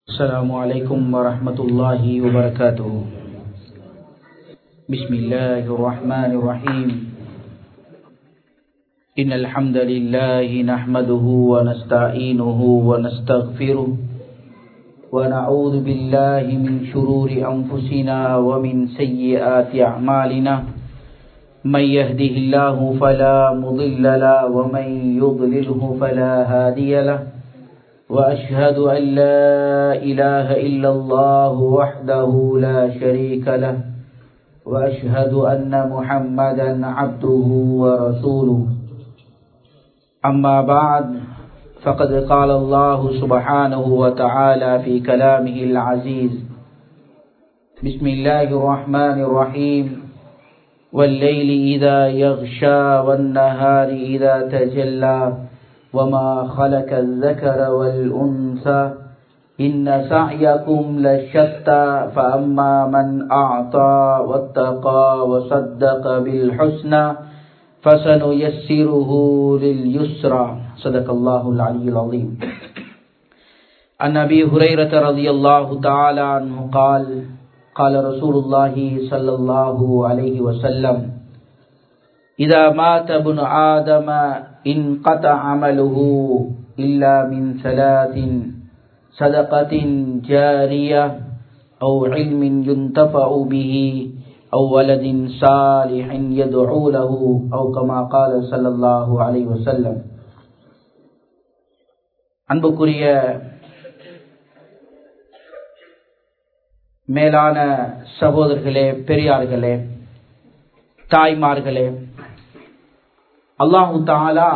السلام عليكم ورحمة الله وبركاته بسم الله الرحمن الرحيم إن الحمد لله نحمده ونستعينه ونستغفره ونعوذ بالله من شرور أنفسنا ومن سيئات أعمالنا من يهده الله فلا مضل له ومن يضلله فلا هادي له وأشهد أن لا إله إلا الله وحده لا شريك له وأشهد أن محمدا عبده ورسوله أما بعد فقد قال الله سبحانه وتعالى في كلامه العزيز بسم الله الرحمن الرحيم والليل إذا يغشى والنهار إذا تجلى وما خلق الذكر والأنثى إن سعيكم لشتى فأما من أعطى واتقى وصدق بالحسنى فسنيسره لليسرى صدق الله العلي العظيم عن أبي هريرة رضي الله تعالى عنه قال قال رسول الله صلى الله عليه وسلم إذا مات ابن آدم انقطع عمله إلا من ثلاث صدقة جارية أو علم ينتفع به أو ولد صالح يدعو له أو كما قال صلى الله عليه وسلم அன்புக்குரிய மேலான சகோதரர்களே பெரியார்களே தாய்மார்களே அல்லாஹு தாலா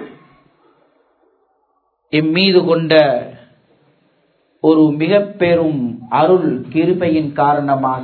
எம் மீது கொண்ட ஒரு மிக பெரும் அருள் கிருபையின் காரணமாக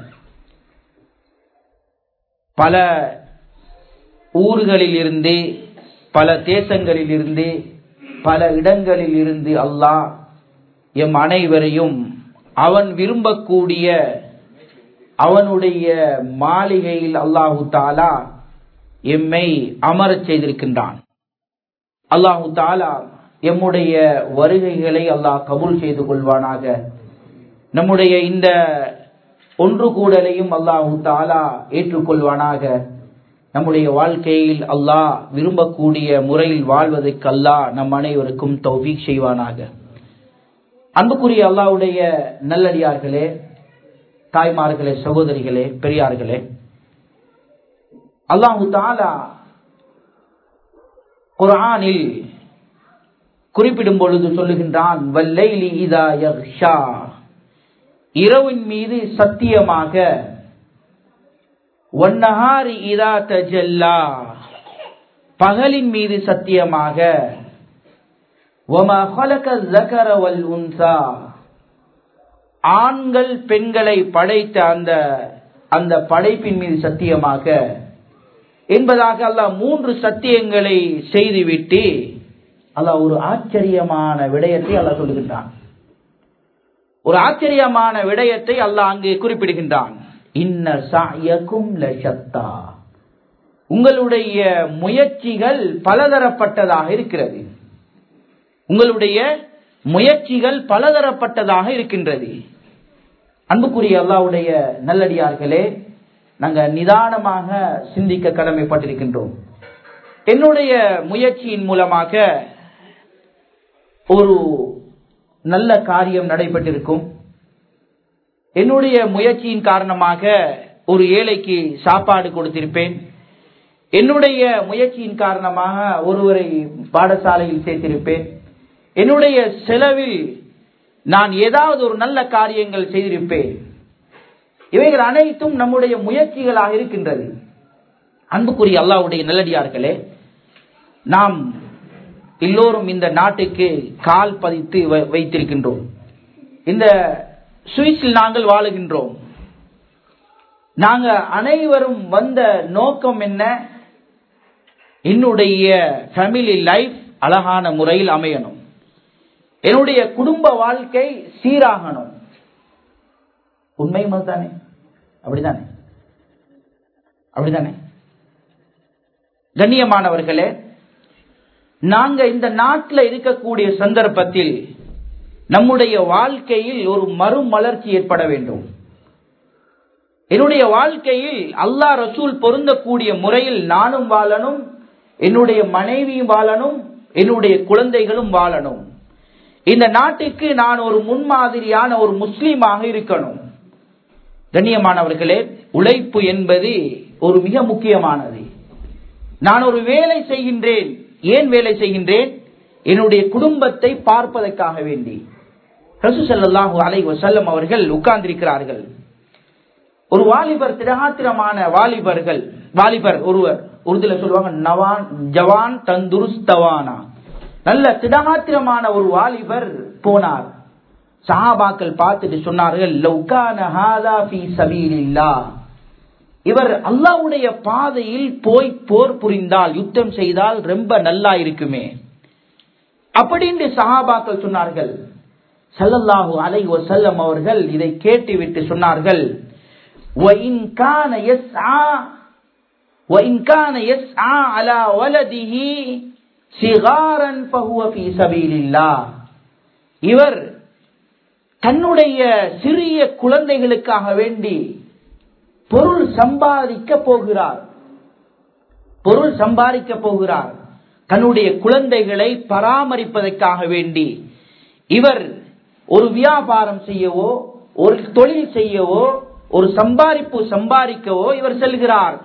பல ஊர்களில் இருந்து பல தேசங்களில் இருந்து பல இடங்களில் இருந்து அல்லாஹ் எம் அனைவரையும் அவன் விரும்பக்கூடிய அவனுடைய மாளிகையில் அல்லாஹு தாலா எம்மை அமரச் செய்திருக்கின்றான் அல்லாஹு தாலா எம்முடைய வருகைகளை அல்லாஹ் கபூல் செய்து கொள்வானாக நம்முடைய இந்த ஒன்று கூடலையும் அல்லாஹு தாலா ஏற்றுக்கொள்வானாக நம்முடைய வாழ்க்கையில் அல்லாஹ் விரும்பக்கூடிய முறையில் வாழ்வதற்கு அல்லாஹ் நம் அனைவருக்கும் தௌஃபீக் செய்வானாக அன்புக்குரிய அல்லாவுடைய நல்லடியார்களே தாய்மார்களே சகோதரிகளே பெரியார்களே அல்லாஹு தாலா குரானில் குறிப்பிடும் பொழுது சொல்லுகின்றான் வல்லைலி இதா யக்ஷா இரவின் மீது சத்தியமாக ஒன்னஹாரி இதா தஜல்லா பகலின் மீது சத்தியமாக ஆண்கள் பெண்களை படைத்த அந்த அந்த படைப்பின் மீது சத்தியமாக என்பதாக அல்லாஹ் மூன்று சத்தியங்களை செய்துவிட்டு அல்லாஹ் ஒரு ஆச்சரியமான விடயத்தை அல்லாஹ் சொல்லுகின்றான் ஒரு ஆச்சரியமான விடயத்தை அல்லாஹ் அங்கு குறிப்பிடுகின்றான் இன்ன சாயக்கும் லஷத்தா உங்களுடைய முயற்சிகள் பலதரப்பட்டதாக இருக்கிறது உங்களுடைய முயற்சிகள் பலதரப்பட்டதாக இருக்கின்றது அன்புக்குரிய அல்லாவுடைய நல்லடியார்களே நாங்க நிதானமாக சிந்திக்க கடமைப்பட்டிருக்கின்றோம் என்னுடைய முயற்சியின் மூலமாக ஒரு நல்ல காரியம் நடைபெற்றிருக்கும் என்னுடைய முயற்சியின் காரணமாக ஒரு ஏழைக்கு சாப்பாடு கொடுத்திருப்பேன் என்னுடைய முயற்சியின் காரணமாக ஒருவரை பாடசாலையில் சேர்த்திருப்பேன் என்னுடைய செலவில் நான் ஏதாவது ஒரு நல்ல காரியங்கள் செய்திருப்பேன் இவைகள் அனைத்தும் நம்முடைய முயற்சிகளாக இருக்கின்றது அன்புக்குரிய அல்லாவுடைய நல்லடியார்களே நாம் எல்லோரும் இந்த நாட்டுக்கு கால் பதித்து வைத்திருக்கின்றோம் இந்த சுவிஸில் நாங்கள் வாழுகின்றோம் நாங்க அனைவரும் வந்த நோக்கம் என்ன என்னுடைய ஃபேமிலி லைஃப் அழகான முறையில் அமையணும் என்னுடைய குடும்ப வாழ்க்கை சீராகணும் உண்மை தானே அப்படிதானே அப்படிதானே கண்ணியமானவர்களே நாங்க இந்த நாட்டில் இருக்கக்கூடிய சந்தர்ப்பத்தில் நம்முடைய வாழ்க்கையில் ஒரு மறுமலர்ச்சி ஏற்பட வேண்டும் என்னுடைய வாழ்க்கையில் அல்லாஹ் ரசூல் பொருந்தக்கூடிய முறையில் நானும் வாழணும் என்னுடைய மனைவியும் வாழணும் என்னுடைய குழந்தைகளும் வாழணும் இந்த நாட்டுக்கு நான் ஒரு முன்மாதிரியான ஒரு முஸ்லீமாக இருக்கணும் கண்ணியமானவர்களே உழைப்பு என்பது ஒரு மிக முக்கியமானது நான் ஒரு வேலை செய்கின்றேன் ஏன் வேலை செய்கின்றேன் என்னுடைய குடும்பத்தை பார்ப்பதற்காக வேண்டி ரசூசல்லாஹு அலை வசல்லம் அவர்கள் உட்கார்ந்திருக்கிறார்கள் ஒரு வாலிபர் திடகாத்திரமான வாலிபர்கள் வாலிபர் ஒருவர் உருதுல சொல்லுவாங்க நவான் ஜவான் தந்துருஸ்தவானா நல்ல திடகாத்திரமான ஒரு வாலிபர் போனார் சஹாபாக்கள் பார்த்துட்டு சொன்னார்கள் லவ்கான ஹாதா ஃபீ சபீலில்லாஹ் இவர் அல்லாவுடைய பாதையில் போய் போர் புரிந்தால் யுத்தம் செய்தால் ரொம்ப நல்லா இருக்குமே அப்படின்னு சஹாபாக்கள் சொன்னார்கள் சல்லல்லாஹு அலை வசல்லம் அவர்கள் இதை கேட்டுவிட்டு சொன்னார்கள் وَإِنْ كَانَ يَسْعَى وَإِنْ كَانَ يَسْعَى عَلَى وَلَدِهِ صِغَارًا فَهُوَ فِي سَبِيلِ اللَّهِ இவர் தன்னுடைய சிறிய குழந்தைகளுக்காக வேண்டி பொருள் சம்பாதிக்க போகிறார் பொருள் சம்பாதிக்க போகிறார் தன்னுடைய குழந்தைகளை பராமரிப்பதற்காக வேண்டி இவர் ஒரு வியாபாரம் செய்யவோ ஒரு தொழில் செய்யவோ ஒரு சம்பாதிப்பு சம்பாதிக்கவோ இவர் செல்கிறார்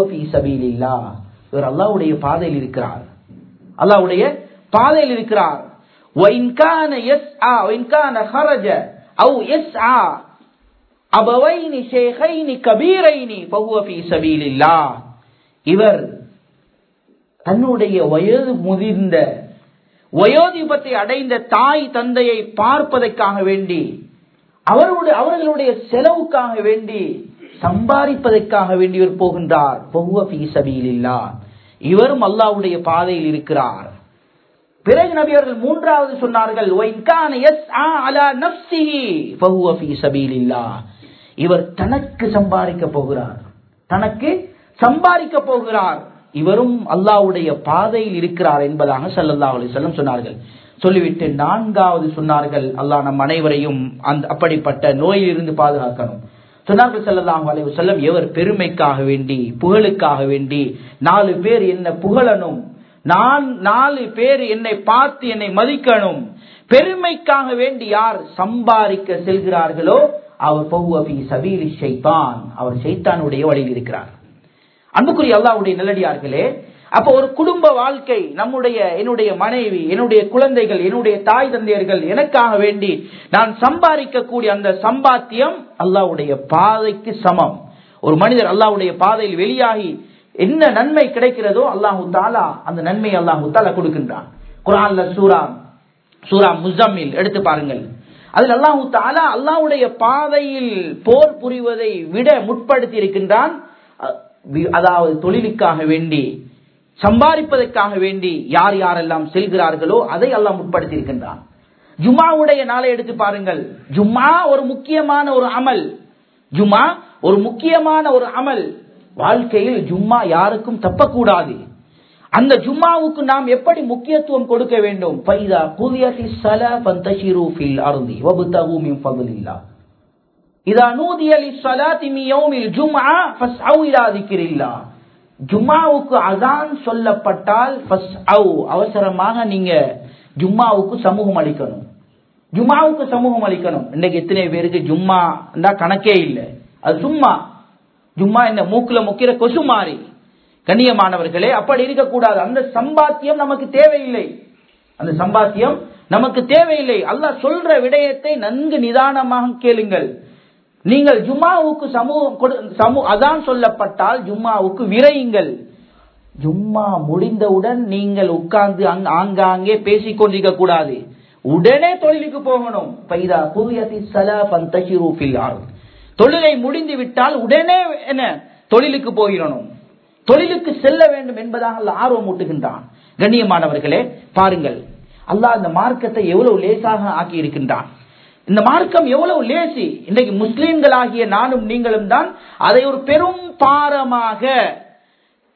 இவர் அல்லாவுடைய பாதையில் இருக்கிறார் அல்லாவுடைய பாதையில் இருக்கிறார் وَإِنْ كَانَ يَسْعَى وَإِنْ كَانَ خَرَجَ أَوْ يَسْعَى அபவைனி ஷேகைனி கபீரைனி பகுவ ஃபீ சபீலில்லாஹ் இவர் தன்னுடைய வயது முதிர்ந்த வயோதிபத்தை அடைந்த தாய் தந்தையை பார்ப்பதற்காக வேண்டி அவர்களுடைய அவர்களுடைய செலவுக்காக வேண்டி சம்பாதிப்பதற்காக வேண்டி இவர் போகின்றார் பகுவ ஃபீ சபீலில்லாஹ் இவரும் அல்லாஹ்வுடைய பாதையில் இருக்கிறார் பிறகு நபி அவர்கள் மூன்றாவது சொன்னார்கள் இவர் தனக்கு சம்பாதிக்க போகிறார் தனக்கு சம்பாதிக்க போகிறார் இவரும் அல்லாவுடைய பாதையில் இருக்கிறார் என்பதாக சல்லல்லா அலிசல்லம் சொன்னார்கள் சொல்லிவிட்டு நான்காவது சொன்னார்கள் அல்லாஹ் நம் அனைவரையும் அந்த அப்படிப்பட்ட நோயிலிருந்து பாதுகாக்கணும் சொன்னார்கள் செல்லலாம் அலைவு செல்லம் எவர் பெருமைக்காக வேண்டி புகழுக்காக வேண்டி நாலு பேர் என்ன புகழணும் நான் நாலு பேர் என்னை பார்த்து என்னை மதிக்கணும் பெருமைக்காக வேண்டி யார் சம்பாதிக்க செல்கிறார்களோ அவர் பௌவபி சபீலி ஷைத்தான் அவர் ஷைத்தானுடைய வழியில் இருக்கிறார் அன்புக்குரிய அல்லாவுடைய நல்லடியார்களே அப்ப ஒரு குடும்ப வாழ்க்கை நம்முடைய என்னுடைய மனைவி என்னுடைய குழந்தைகள் என்னுடைய தாய் தந்தையர்கள் எனக்காக வேண்டி நான் சம்பாதிக்கக்கூடிய அந்த சம்பாத்தியம் அல்லாவுடைய பாதைக்கு சமம் ஒரு மனிதர் அல்லாவுடைய பாதையில் வெளியாகி என்ன நன்மை கிடைக்கிறதோ அல்லாஹு தாலா அந்த நன்மை அல்லாஹு தாலா கொடுக்கின்றான் குரான்ல சூரா சூரா முசம்மில் எடுத்து பாருங்கள் அதில் அல்லாஹு தாலா அல்லாஹுடைய பாதையில் போர் புரிவதை விட முற்படுத்தி இருக்கின்றான் அதாவது தொழிலுக்காக வேண்டி சம்பாதிப்பதற்காக வேண்டி யார் யாரெல்லாம் செல்கிறார்களோ அதை அல்லாஹ் முற்படுத்தி இருக்கின்றான் ஜும்மாவுடைய நாளை எடுத்து பாருங்கள் ஜும்மா ஒரு முக்கியமான ஒரு அமல் ஜும்மா ஒரு முக்கியமான ஒரு அமல் வாழ்க்கையில் ஜும்மா யாருக்கும் தப்பக்கூடாது அந்த ஜும்மாவுக்கு நாம் எப்படி முக்கியத்துவம் கொடுக்க வேண்டும் பைதா புதியதி சல பந்தஷிரு ஃபில் அருந்தி வபுத்தகு மின் ஃபضலில்லா இதா நூதிய லிஸ்ஸலாத்தி மின் யௌமில் ஜும்ஆ ஃபஸ்அவு இலா திக்ரில்லா ஜும்மாவுக்கு அதான் சொல்லப்பட்டால் ஃபஸ்அவு அவசரமாக நீங்க ஜும்மாவுக்கு சமூகம் அளிக்கணும் ஜும்மாவுக்கு சமூகம் அளிக்கணும் இன்னைக்கு எத்தனை பேருக்கு ஜும்மா கணக்கே இல்லை அது சும்மா ஜும்மா என்ன மூக்குல முக்கிற கொசு மாறி கண்ணியமானவர்களே அப்படி இருக்கக்கூடாது அந்த சம்பாத்தியம் நமக்கு தேவையில்லை அந்த சம்பாத்தியம் நமக்கு தேவையில்லை அல்லாஹ் சொல்ற விடயத்தை நன்கு நிதானமாக கேளுங்கள் நீங்கள் ஜும்மாவுக்கு சமூகம் சமூ அதான் சொல்லப்பட்டால் ஜும்மாவுக்கு விரையுங்கள் ஜும்மா முடிந்தவுடன் நீங்கள் உட்கார்ந்து ஆங்காங்கே பேசிக் கொண்டிருக்க கூடாது உடனே தொழிலுக்கு போகணும் பைதா புதியதி சலா பந்தஷிரு ஃபில் ஆர்த் தொழிலை முடிந்து விட்டால் உடனே என்ன தொழிலுக்கு போயிடணும் தொழிலுக்கு செல்ல வேண்டும் என்பதாக அல்ல ஆர்வம் ஊட்டுகின்றான் கண்ணியமானவர்களே பாருங்கள் அல்லாஹ் இந்த மார்க்கத்தை எவ்வளவு லேசாக ஆக்கி இருக்கின்றான் இந்த மார்க்கம் எவ்வளவு லேசி இன்றைக்கு முஸ்லீம்கள் ஆகிய நானும் நீங்களும் தான் அதை ஒரு பெரும் பாரமாக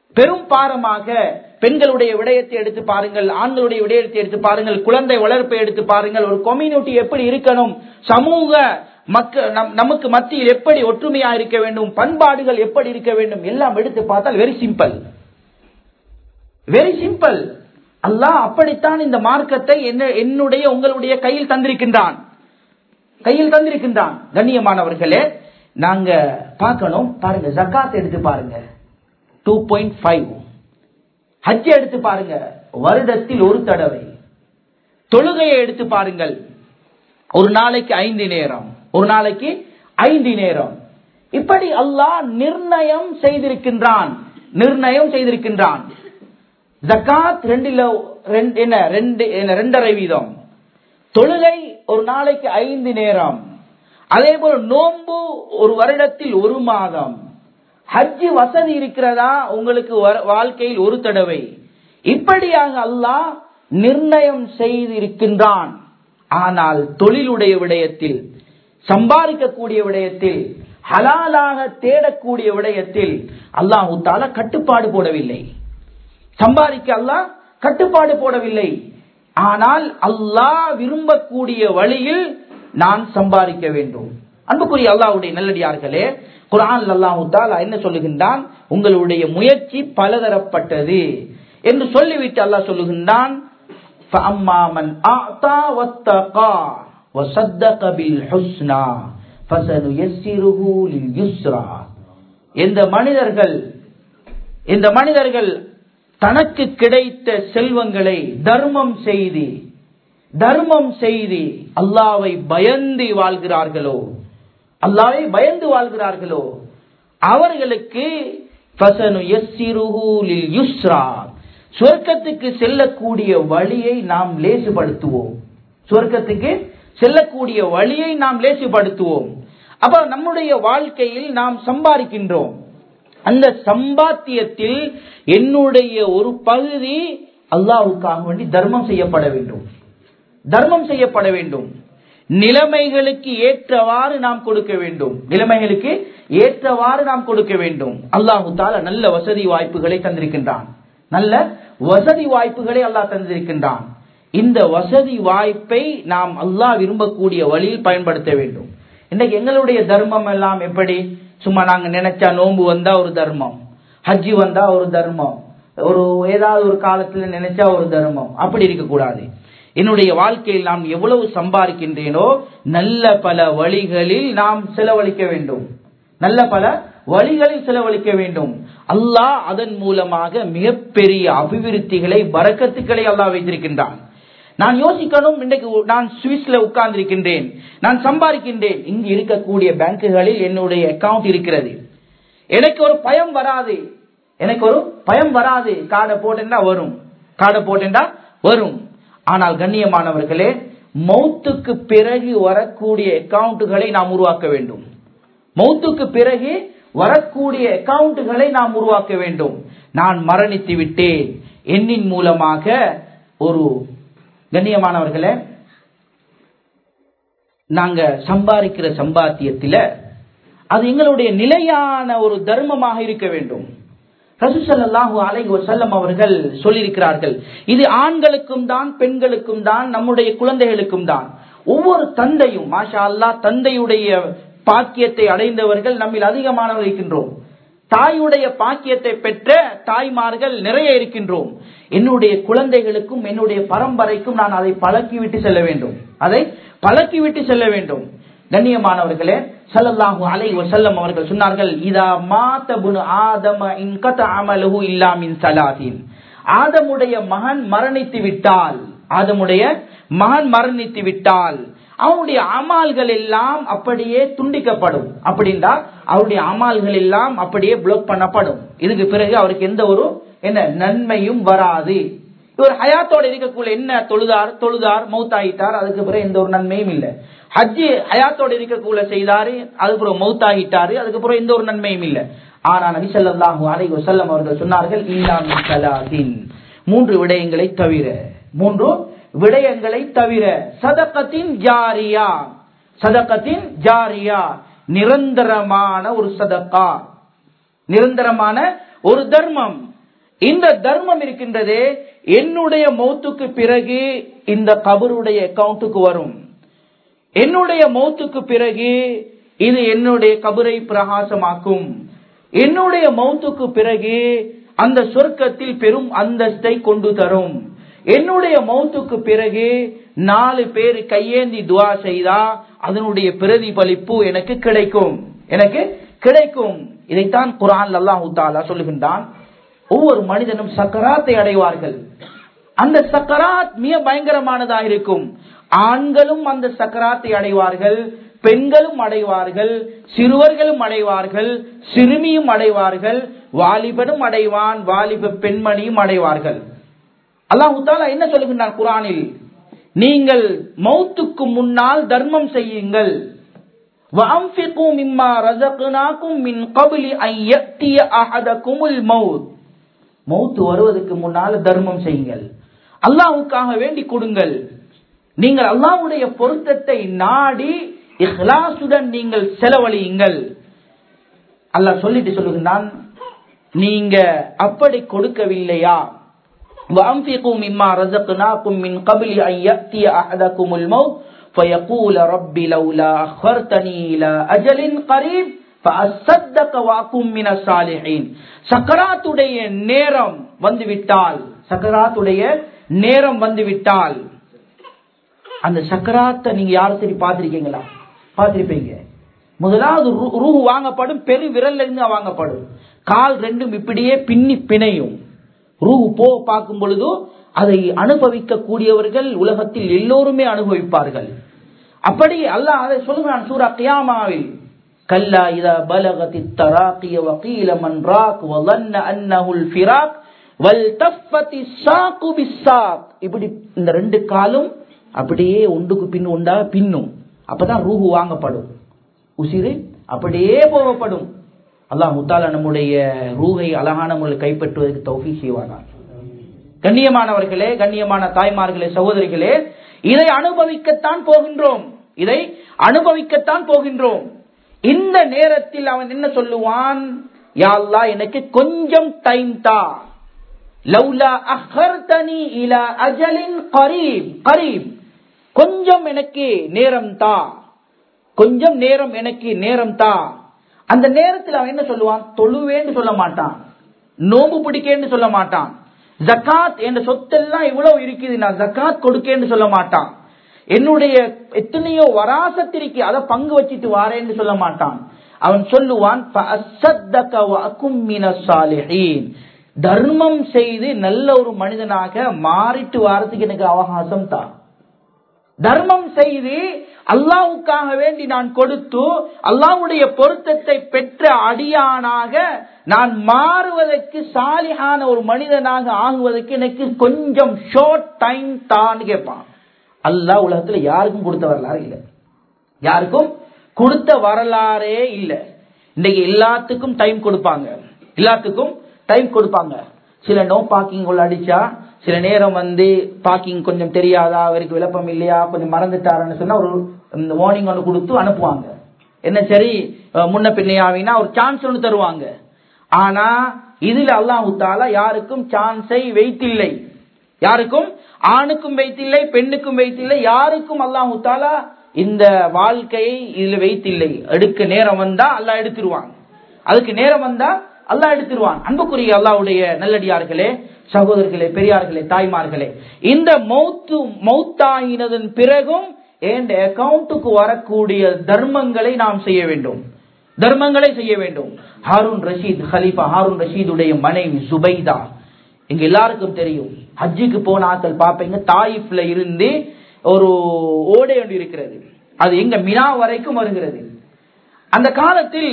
பெரும் பாரமாக பெண்களுடைய விடயத்தை எடுத்து பாருங்கள் ஆண்களுடைய விடயத்தை எடுத்து பாருங்கள் குழந்தை வளர்ப்பை எடுத்து பாருங்கள் ஒரு கம்யூனிட்டி எப்படி இருக்கணும் சமூக மக்கள் நமக்கு மத்தியில் எப்படி ஒற்றுமையா இருக்க வேண்டும் பண்பாடுகள் எப்படி இருக்க வேண்டும் எல்லாம் எடுத்து பார்த்தால் வெரி சிம்பிள் வெரி சிம்பிள் அல்லாஹ் அப்படித்தான் இந்த மார்க்கத்தை என்னுடைய உங்களுடைய கையில் தந்திருக்கின்றான் கையில் தந்திருக்கின்றான் கண்ணியமானவர்களே நாங்க பார்க்கணும் பாருங்க ஜக்காத் எடுத்து பாருங்க டூ பாயிண்ட் ஃபைவ் ஹஜ் எடுத்து பாருங்க வருடத்தில் ஒரு தடவை தொழுகையை எடுத்து பாருங்கள் ஒரு நாளைக்கு ஐந்து நேரம் ஒரு நாளைக்கு ஐந்து நேரம் இப்படி அல்லாஹ் நிர்ணயம் செய்திருக்கின்றான் நிர்ணயம் செய்திருக்கின்றான் ஜக்காத் ரெண்டுல என்ன ரெண்டு ரெண்டரை வீதம் தொழுகை ஒரு நாளைக்கு ஐந்து நேரம் அதே போல நோன்பு ஒரு வருடத்தில் ஒரு மாதம் ஹஜ்ஜு வசதி இருக்கிறதா உங்களுக்கு வாழ்க்கையில் ஒரு தடவை இப்படியாக அல்லாஹ் நிர்ணயம் செய்திருக்கின்றான் ஆனால் தொழிலுடைய விடயத்தில் சம்பாதிக்கக்கூடிய விடயத்தில் ஹலாலாக தேடக்கூடிய விடயத்தில் அல்லாஹு தால கட்டுப்பாடு போடவில்லை சம்பாதிக்க அல்லாஹ் கட்டுப்பாடு போடவில்லை ஆனால் அல்லாஹ் விரும்பக்கூடிய வழியில் நான் சம்பாதிக்க வேண்டும் அன்புக்குரிய அல்லாஹுடைய நல்லடியார்களே குரான் அல்லாஹு தாலா என்ன சொல்லுகின்றான் உங்களுடைய முயற்சி பலதரப்பட்டது என்று சொல்லிவிட்டு அல்லாஹ் சொல்லுகின்றான் எந்த மனிதர்கள் இந்த மனிதர்கள் தனக்கு கிடைத்த செல்வங்களை தர்மம் செய்து தர்மம் செய்து அல்லாவை பயந்து வாழ்கிறார்களோ அல்லாவை பயந்து வாழ்கிறார்களோ அவர்களுக்கு சொர்க்கத்துக்கு செல்லக்கூடிய வழியை நாம் லேசுபடுத்துவோம் சொர்க்கத்துக்கு செல்லக்கூடிய வழியை நாம் லேசுபடுத்துவோம் அப்ப நம்முடைய வாழ்க்கையில் நாம் சம்பாதிக்கின்றோம் அந்த சம்பாத்தியத்தில் என்னுடைய ஒரு பகுதி அல்லாவுக்காக வேண்டி தர்மம் செய்யப்பட வேண்டும் தர்மம் செய்யப்பட வேண்டும் நிலைமைகளுக்கு ஏற்றவாறு நாம் கொடுக்க வேண்டும் நிலைமைகளுக்கு ஏற்றவாறு நாம் கொடுக்க வேண்டும் அல்லாஹு தால நல்ல வசதி வாய்ப்புகளை தந்திருக்கின்றான் நல்ல வசதி வாய்ப்புகளை அல்லாஹ் தந்திருக்கின்றான் இந்த வசதி வாய்ப்பை நாம் அல்லாஹ் விரும்பக்கூடிய வழியில் பயன்படுத்த வேண்டும் இன்றைக்கு எங்களுடைய தர்மம் எல்லாம் எப்படி சும்மா நாங்க நினைச்சா நோன்பு வந்தா ஒரு தர்மம் ஹஜ்ஜி வந்தா ஒரு தர்மம் ஒரு ஏதாவது ஒரு காலத்துல நினைச்சா ஒரு தர்மம் அப்படி இருக்கக்கூடாது என்னுடைய வாழ்க்கையில் நாம் எவ்வளவு சம்பாதிக்கின்றேனோ நல்ல பல வழிகளில் நாம் செலவழிக்க வேண்டும் நல்ல பல வழிகளில் செலவழிக்க வேண்டும் அல்லாஹ் அதன் மூலமாக மிகப்பெரிய அபிவிருத்திகளை வரக்கத்துக்களை அல்லாஹ் வைத்திருக்கின்றான் நான் யோசிக்கணும் இன்றைக்கு நான் சுவிஸ்ல உட்கார்ந்திருக்கின்றேன் நான் சம்பாதிக்கின்றேன் இங்கு இருக்கக்கூடிய பேங்குகளில் என்னுடைய அக்கவுண்ட் இருக்கிறது எனக்கு ஒரு பயம் வராது எனக்கு ஒரு பயம் வராது காடை போட்டா வரும் காடை போட்டா வரும் ஆனால் கண்ணியமானவர்களே மௌத்துக்கு பிறகு வரக்கூடிய அக்கவுண்ட்டுகளை நாம் உருவாக்க வேண்டும் மௌத்துக்கு பிறகு வரக்கூடிய அக்கவுண்ட்டுகளை நாம் உருவாக்க வேண்டும் நான் மரணித்து விட்டேன் எண்ணின் மூலமாக ஒரு கண்ணியமானவர்களே நாங்க சம்பாதிக்கிற சம்பாத்தியத்தில் அது எங்களுடைய நிலையான ஒரு தர்மமாக இருக்க வேண்டும் ரசூசல்லாஹூ அலைஹி வசல்லம் அவர்கள் சொல்லியிருக்கிறார்கள் இது ஆண்களுக்கும் தான் பெண்களுக்கும் தான் நம்முடைய குழந்தைகளுக்கும் தான் ஒவ்வொரு தந்தையும் மாஷா அல்லா தந்தையுடைய பாக்கியத்தை அடைந்தவர்கள் நம்மில் அதிகமானவர் இருக்கின்றோம் தாயுடைய பாக்கியத்தை பெற்ற தாய்மார்கள் நிறைய இருக்கின்றோம் என்னுடைய குழந்தைகளுக்கும் என்னுடைய பரம்பரைக்கும் நான் அதை பழக்கிவிட்டு செல்ல வேண்டும் அதை பழக்கிவிட்டு செல்ல வேண்டும் கண்ணியமானவர்களே சல்லல்லாஹு அலை வசல்லம் அவர்கள் சொன்னார்கள் இதா மாத்த புனு ஆதம இன்கத அமலஹு இல்லாமின் சலாஹின் ஆதமுடைய மகன் மரணித்து விட்டால் ஆதமுடைய மகன் மரணித்து விட்டால் அவனுடைய அமால்கள் எல்லாம் அப்படியே துண்டிக்கப்படும் அப்படின்னா அவருடைய அமால்கள் எல்லாம் அப்படியே பிளாக் பண்ணப்படும் இதுக்கு பிறகு அவருக்கு எந்த ஒரு என்ன நன்மையும் வராது இவர் ஹயாத்தோட இருக்கக்குள்ள என்ன தொழுதார் தொழுதார் மௌத்தாகிட்டார் அதுக்கு பிறகு எந்த ஒரு நன்மையும் இல்லை ஹஜ்ஜி ஹயாத்தோட இருக்கக்குள்ள செய்தாரு அதுக்கப்புறம் மௌத்தாகிட்டாரு அதுக்கப்புறம் எந்த ஒரு நன்மையும் இல்லை ஆனா நபி ஸல்லல்லாஹு அலைஹி வஸல்லம் அவர்கள் சொன்னார்கள் இல்லாமி சலாத்தின் மூன்று விடயங்களை தவிர மூன்று விடயங்களை தவிர சதக்கத்தின் ஜாரியா சதக்கத்தின் ஜாரியா நிரந்தரமான ஒரு சதக்கா நிரந்தரமான ஒரு தர்மம் இந்த தர்மம் இருக்கின்றதே என்னுடைய மௌத்துக்கு பிறகு இந்த கபருடைய அக்கவுண்ட்டுக்கு வரும் என்னுடைய மௌத்துக்கு பிறகு இது என்னுடைய கபரை பிரகாசமாக்கும் என்னுடைய மௌத்துக்கு பிறகு அந்த சொர்க்கத்தில் பெரும் அந்தஸ்தை கொண்டு தரும் என்னுடைய மௌத்துக்கு பிறகு நாலு பேர் கையேந்தி துவா செய்தா அதனுடைய பிரதிபலிப்பு எனக்கு கிடைக்கும் எனக்கு கிடைக்கும் இதைத்தான் குரான் அல்லாஹு தாலா சொல்லுகின்றான் ஒவ்வொரு மனிதனும் சக்கராத்தை அடைவார்கள் அந்த சக்கராத் மிக பயங்கரமானதாக இருக்கும் ஆண்களும் அந்த சக்கராத்தை அடைவார்கள் பெண்களும் அடைவார்கள் சிறுவர்களும் அடைவார்கள் சிறுமியும் அடைவார்கள் வாலிபனும் அடைவான் வாலிப பெண்மணியும் அடைவார்கள் அல்லாஹு தாலா என்ன சொல்லுகின்றான் குரானில் நீங்கள் மௌத்துக்கு முன்னால் தர்மம் செய்யுங்கள் وَأَنْفِقُوا مِمَّا رَزَقْنَاكُمْ مِنْ قَبْلِ أَنْ يَأْتِيَ أَحَدَكُمُ الْمَوْتُ மௌத்து வருவதற்கு முன்னால் தர்மம் செய்யுங்கள் அல்லாஹ்வுக்காக வேண்டி கொடுங்கள் நீங்கள் அல்லாஹ்வுடைய பொருத்தத்தை நாடி இஹ்லாசுடன் நீங்கள் செலவழியுங்கள் அல்லாஹ் சொல்லிட்டு சொல்லுகின்றான் நீங்க அப்படி கொடுக்கவில்லையா وأنفقوا مما رزقناكم من قبل أن يأتي أحدكم الموت فيقول رب لولا أخرتني إلى أجل قريب فأصدق وأكن من الصالحين சக்கராத்துடைய நேரம் வந்துவிட்டால் சக்கராத்துடைய நேரம் வந்துவிட்டால் அந்த சக்கராத்தை நீங்க யாரும் சரி பார்த்திருக்கீங்களா பார்த்திருப்பீங்க முதலாவது ரூ- ரூஹு வாங்கப்படும் பெரு விரல்ல இருந்து வாங்கப்படும் கால் ரெண்டும் இப்படியே பின்னி பிணையும் ரூஹு போ பார்க்கும் பொழுது அதை அனுபவிக்க கூடியவர்கள் உலகத்தில் எல்லோருமே அனுபவிப்பார்கள் அப்படி அல்லாஹ் அதை சொல்லுகிறான் சூரா கியாமாவில் கல்லா இதா பலகதி தராக்கிய வகீல மன் ராக் வலன்ன அன்னஹுல் ஃபிராக் வல் தஃபதி சாக்கு பிஸ்ஸாக் இப்படி இந்த ரெண்டு காலும் அப்படியே ஒன்றுக்கு பின் உண்டா பின்னும் அப்பதான் ரூஹு வாங்கப்படும் உசிறு அப்படியே போகப்படும் அல்லாஹ் முத்தாலா நம்முடைய ரூஹை அழகான முறையில் கைப்பற்றுவதற்கு தௌஃபி செய்வானார் கண்ணியமானவர்களே கண்ணியமான தாய்மார்களே சகோதரிகளே இதை அனுபவிக்கத்தான் போகின்றோம் இதை அனுபவிக்கத்தான் போகின்றோம் இந்த நேரத்தில் அவன் என்ன சொல்லுவான் யா அல்லாஹ் எனக்கு கொஞ்சம் டைம் தா லவ்லா அஹர்தனி இலா அஜலின் கரீப் கரீப் கொஞ்சம் எனக்கு நேரம் தா கொஞ்சம் நேரம் எனக்கு நேரம் தா அந்த நேரத்தில் அவன் என்ன சொல்லுவான் தொழுவேன்னு சொல்ல மாட்டான் நோம்பு பிடிக்கேன்னு சொல்ல மாட்டான் ஜக்காத் என்ற சொத்தெல்லாம் இவ்வளவு இருக்குது நான் ஜக்காத் கொடுக்கேன்னு சொல்ல மாட்டான் என்னுடைய எத்தனையோ வராசத்திற்கு அதை பங்கு வச்சிட்டு வாரேன்னு சொல்ல மாட்டான் அவன் சொல்லுவான் "ஃபஅஸ்ஸத்தக வஅகும் மினஸ் சாலிஹீன்." தர்மம் செய்து நல்ல ஒரு மனிதனாக மாறிட்டு வாரத்துக்கு எனக்கு அவகாசம் தான் தர்மம் செய்து அல்லாவுக்காக வேண்டி நான் கொடுத்து அல்லாவுடைய பொருத்தத்தை பெற்ற அடியானாக நான் மாறுவதற்கு சாலியான ஒரு மனிதனாக ஆகுவதற்கு எனக்கு கொஞ்சம் ஷார்ட் டைம் தான் கேட்பான் அல்லாஹ் உலகத்துல யாருக்கும் கொடுத்த வரலாறு இல்லை யாருக்கும் கொடுத்த வரலாறே இல்லை இன்னைக்கு எல்லாத்துக்கும் டைம் கொடுப்பாங்க எல்லாத்துக்கும் டைம் கொடுப்பாங்க சில நோ பார்க்கிங் உள்ள அடிச்சா சில நேரம் வந்து பார்க்கிங் கொஞ்சம் தெரியாதா அவருக்கு விளப்பம் இல்லையா கொஞ்சம் மறந்துட்டாருன்னு சொன்னா ஒரு வார்னிங் ஒன்று கொடுத்து அனுப்புவாங்க என்ன சரி அஹ் முன்ன பின்னையாவினா ஒரு சான்ஸ் ஒன்று தருவாங்க ஆனா இதுல அல்லாஹு தாலா யாருக்கும் சான்ஸை வைத்தில்லை யாருக்கும் ஆணுக்கும் வைத்தில்லை பெண்ணுக்கும் வைத்தில்லை யாருக்கும் அல்லாஹு தாலா இந்த வாழ்க்கையை இதுல வைத்தில்லை எடுக்க நேரம் வந்தா அல்லாஹ் எடுத்துருவான் அதுக்கு நேரம் வந்தா அல்லாஹ் எடுத்துருவான் அன்புக்குரிய அல்லாஹ்வுடைய நல்லடியார்களே சகோதரர்களே பெரியார்களே தாய்மார்களே இந்த மௌத்து மௌத்தாயினதன் பிறகும் என் அக்கவுண்ட்டுக்கு வரக்கூடிய தர்மங்களை நாம் செய்ய வேண்டும் தர்மங்களை செய்ய வேண்டும் ஹாரூன் ரஷீத் ஹலீஃபா ஹாரூன் ரஷீதுடைய மனைவி சுபைதா எங்க எல்லாருக்கும் தெரியும் ஹஜ்ஜுக்கு போன ஆட்கள் பார்ப்பீங்க தாயிஃப்ல இருந்து ஒரு ஓடை ஒன்று இருக்கிறது அது எங்க மினா வரைக்கும் வருகிறது அந்த காலத்தில்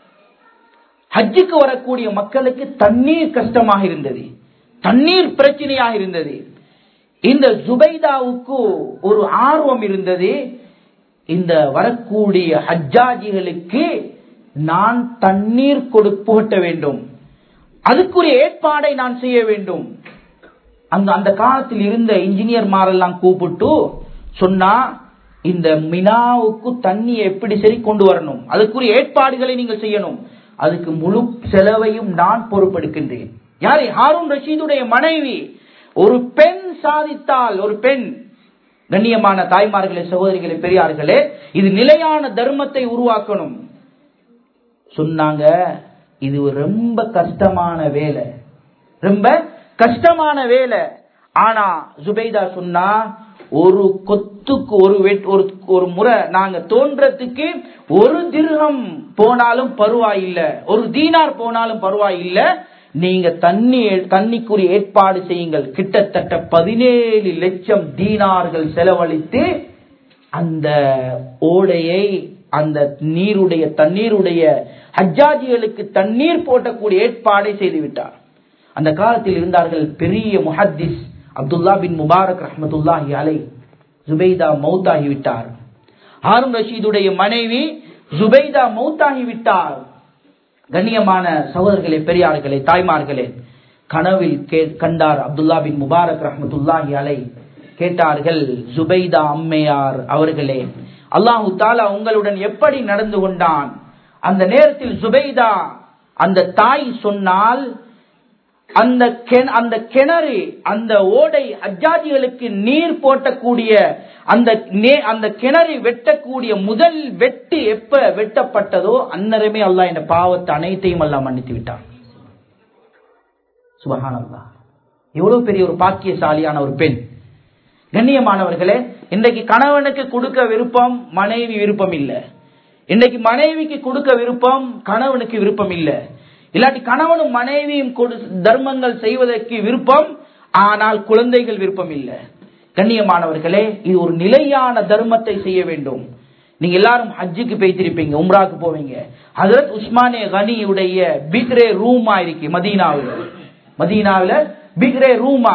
ஹஜ்ஜுக்கு வரக்கூடிய மக்களுக்கு தண்ணீர் கஷ்டமாக இருந்தது தண்ணீர் பிரச்சனையாக இருந்தது இந்த ஜுபைதாவுக்கு ஒரு ஆர்வம் இருந்தது இந்த வரக்கூடிய ஹஜ்ஜாஜிகளுக்கு நான் தண்ணீர் கொடு புகட்ட வேண்டும் அதுக்குரிய ஏற்பாடை நான் செய்ய வேண்டும் அந்த அந்த காலத்தில் இருந்த இன்ஜினியர் மாரெல்லாம் கூப்பிட்டு சொன்னா இந்த மினாவுக்கு தண்ணி எப்படி சரி கொண்டு வரணும் அதுக்குரிய ஏற்பாடுகளை நீங்கள் செய்யணும் அதுக்கு முழு செலவையும் நான் பொறுப்பெடுக்கின்றேன் யாரு ஹாரூன் ரஷீதுடைய மனைவி ஒரு பெண் சாதித்தால் ஒரு பெண் கண்ணியமான தாய்மார்களே சகோதரிகளே பெரியார்களே இது நிலையான தர்மத்தை உருவாக்கணும் சொன்னாங்க இது ரொம்ப கஷ்டமான வேலை ரொம்ப கஷ்டமான வேலை ஆனா ஜுபைதா சொன்னா ஒரு கொத்துக்கு ஒரு ஒரு ஒரு முறை நாங்க தோன்றதுக்கு ஒரு திருகம் போனாலும் பருவாயில்ல ஒரு தீனார் போனாலும் பருவாயில்ல நீங்க தண்ணி தண்ணிக்குரிய ஏற்பாடு செய்யுங்கள் கிட்டத்தட்ட பதினேழு லட்சம் தீனார்கள் செலவழித்து அந்த ஓடையை அந்த நீருடைய தண்ணீருடைய ஹஜ்ஜாஜிகளுக்கு தண்ணீர் போட்டக்கூடிய ஏற்பாடை செய்து விட்டார் அந்த காலத்தில் இருந்தார்கள் பெரிய முஹத்திஸ் அப்துல்லா பின் முபாரக் ரஹமத்துல்லாஹி அலை ஜுபைதா மௌத்தாகி விட்டார் ஹாரூன் ரஷீதுடைய மனைவி ஜுபைதா மௌத்தாகி விட்டார் கண்ணியமான சகோதரர்களே பெரியார்களே தாய்மார்களே கனவில் கண்டார் அப்துல்லா பின் முபாரக் ரஹமத்துல்லாஹி அலை கேட்டார்கள் ஜுபைதா அம்மையார் அவர்களே அல்லாஹு தாலா உங்களுடன் எப்படி நடந்து கொண்டான் அந்த நேரத்தில் ஜுபைதா அந்த தாய் சொன்னால் அந்த அந்த கிணறு அந்த ஓடை அஜாதிகளுக்கு நீர் போட்டக்கூடிய அந்த அந்த கிணறு வெட்டக்கூடிய முதல் வெட்டு எப்ப வெட்டப்பட்டதோ அன்னரமே அல்லா இந்த பாவத்தை அனைத்தையும் அல்லா மன்னித்து விட்டான் சுபகானல்லா எவ்வளவு பெரிய ஒரு பாக்கியசாலியான ஒரு பெண் கண்ணியமானவர்களே இன்றைக்கு கணவனுக்கு கொடுக்க விருப்பம் மனைவி விருப்பம் இல்லை இன்றைக்கு மனைவிக்கு கொடுக்க விருப்பம் கணவனுக்கு விருப்பம் இல்லை இல்லாட்டி கணவனும் மனைவியும் தர்மங்கள் செய்வதற்கு விருப்பம் ஆனால் குழந்தைகள் விருப்பம் இல்லை கண்ணியமானவர்களே இது ஒரு நிலையான தர்மத்தை செய்ய வேண்டும் நீங்க எல்லாரும் ஹஜ்ஜுக்கு போய்த்திருப்பீங்க உம்ராக்கு போவீங்க ஹசரத் உஸ்மானே கனியுடைய பிக்ரே ரூமா இருக்கு மதீனாவில் மதீனாவில் பிக்ரே ரூமா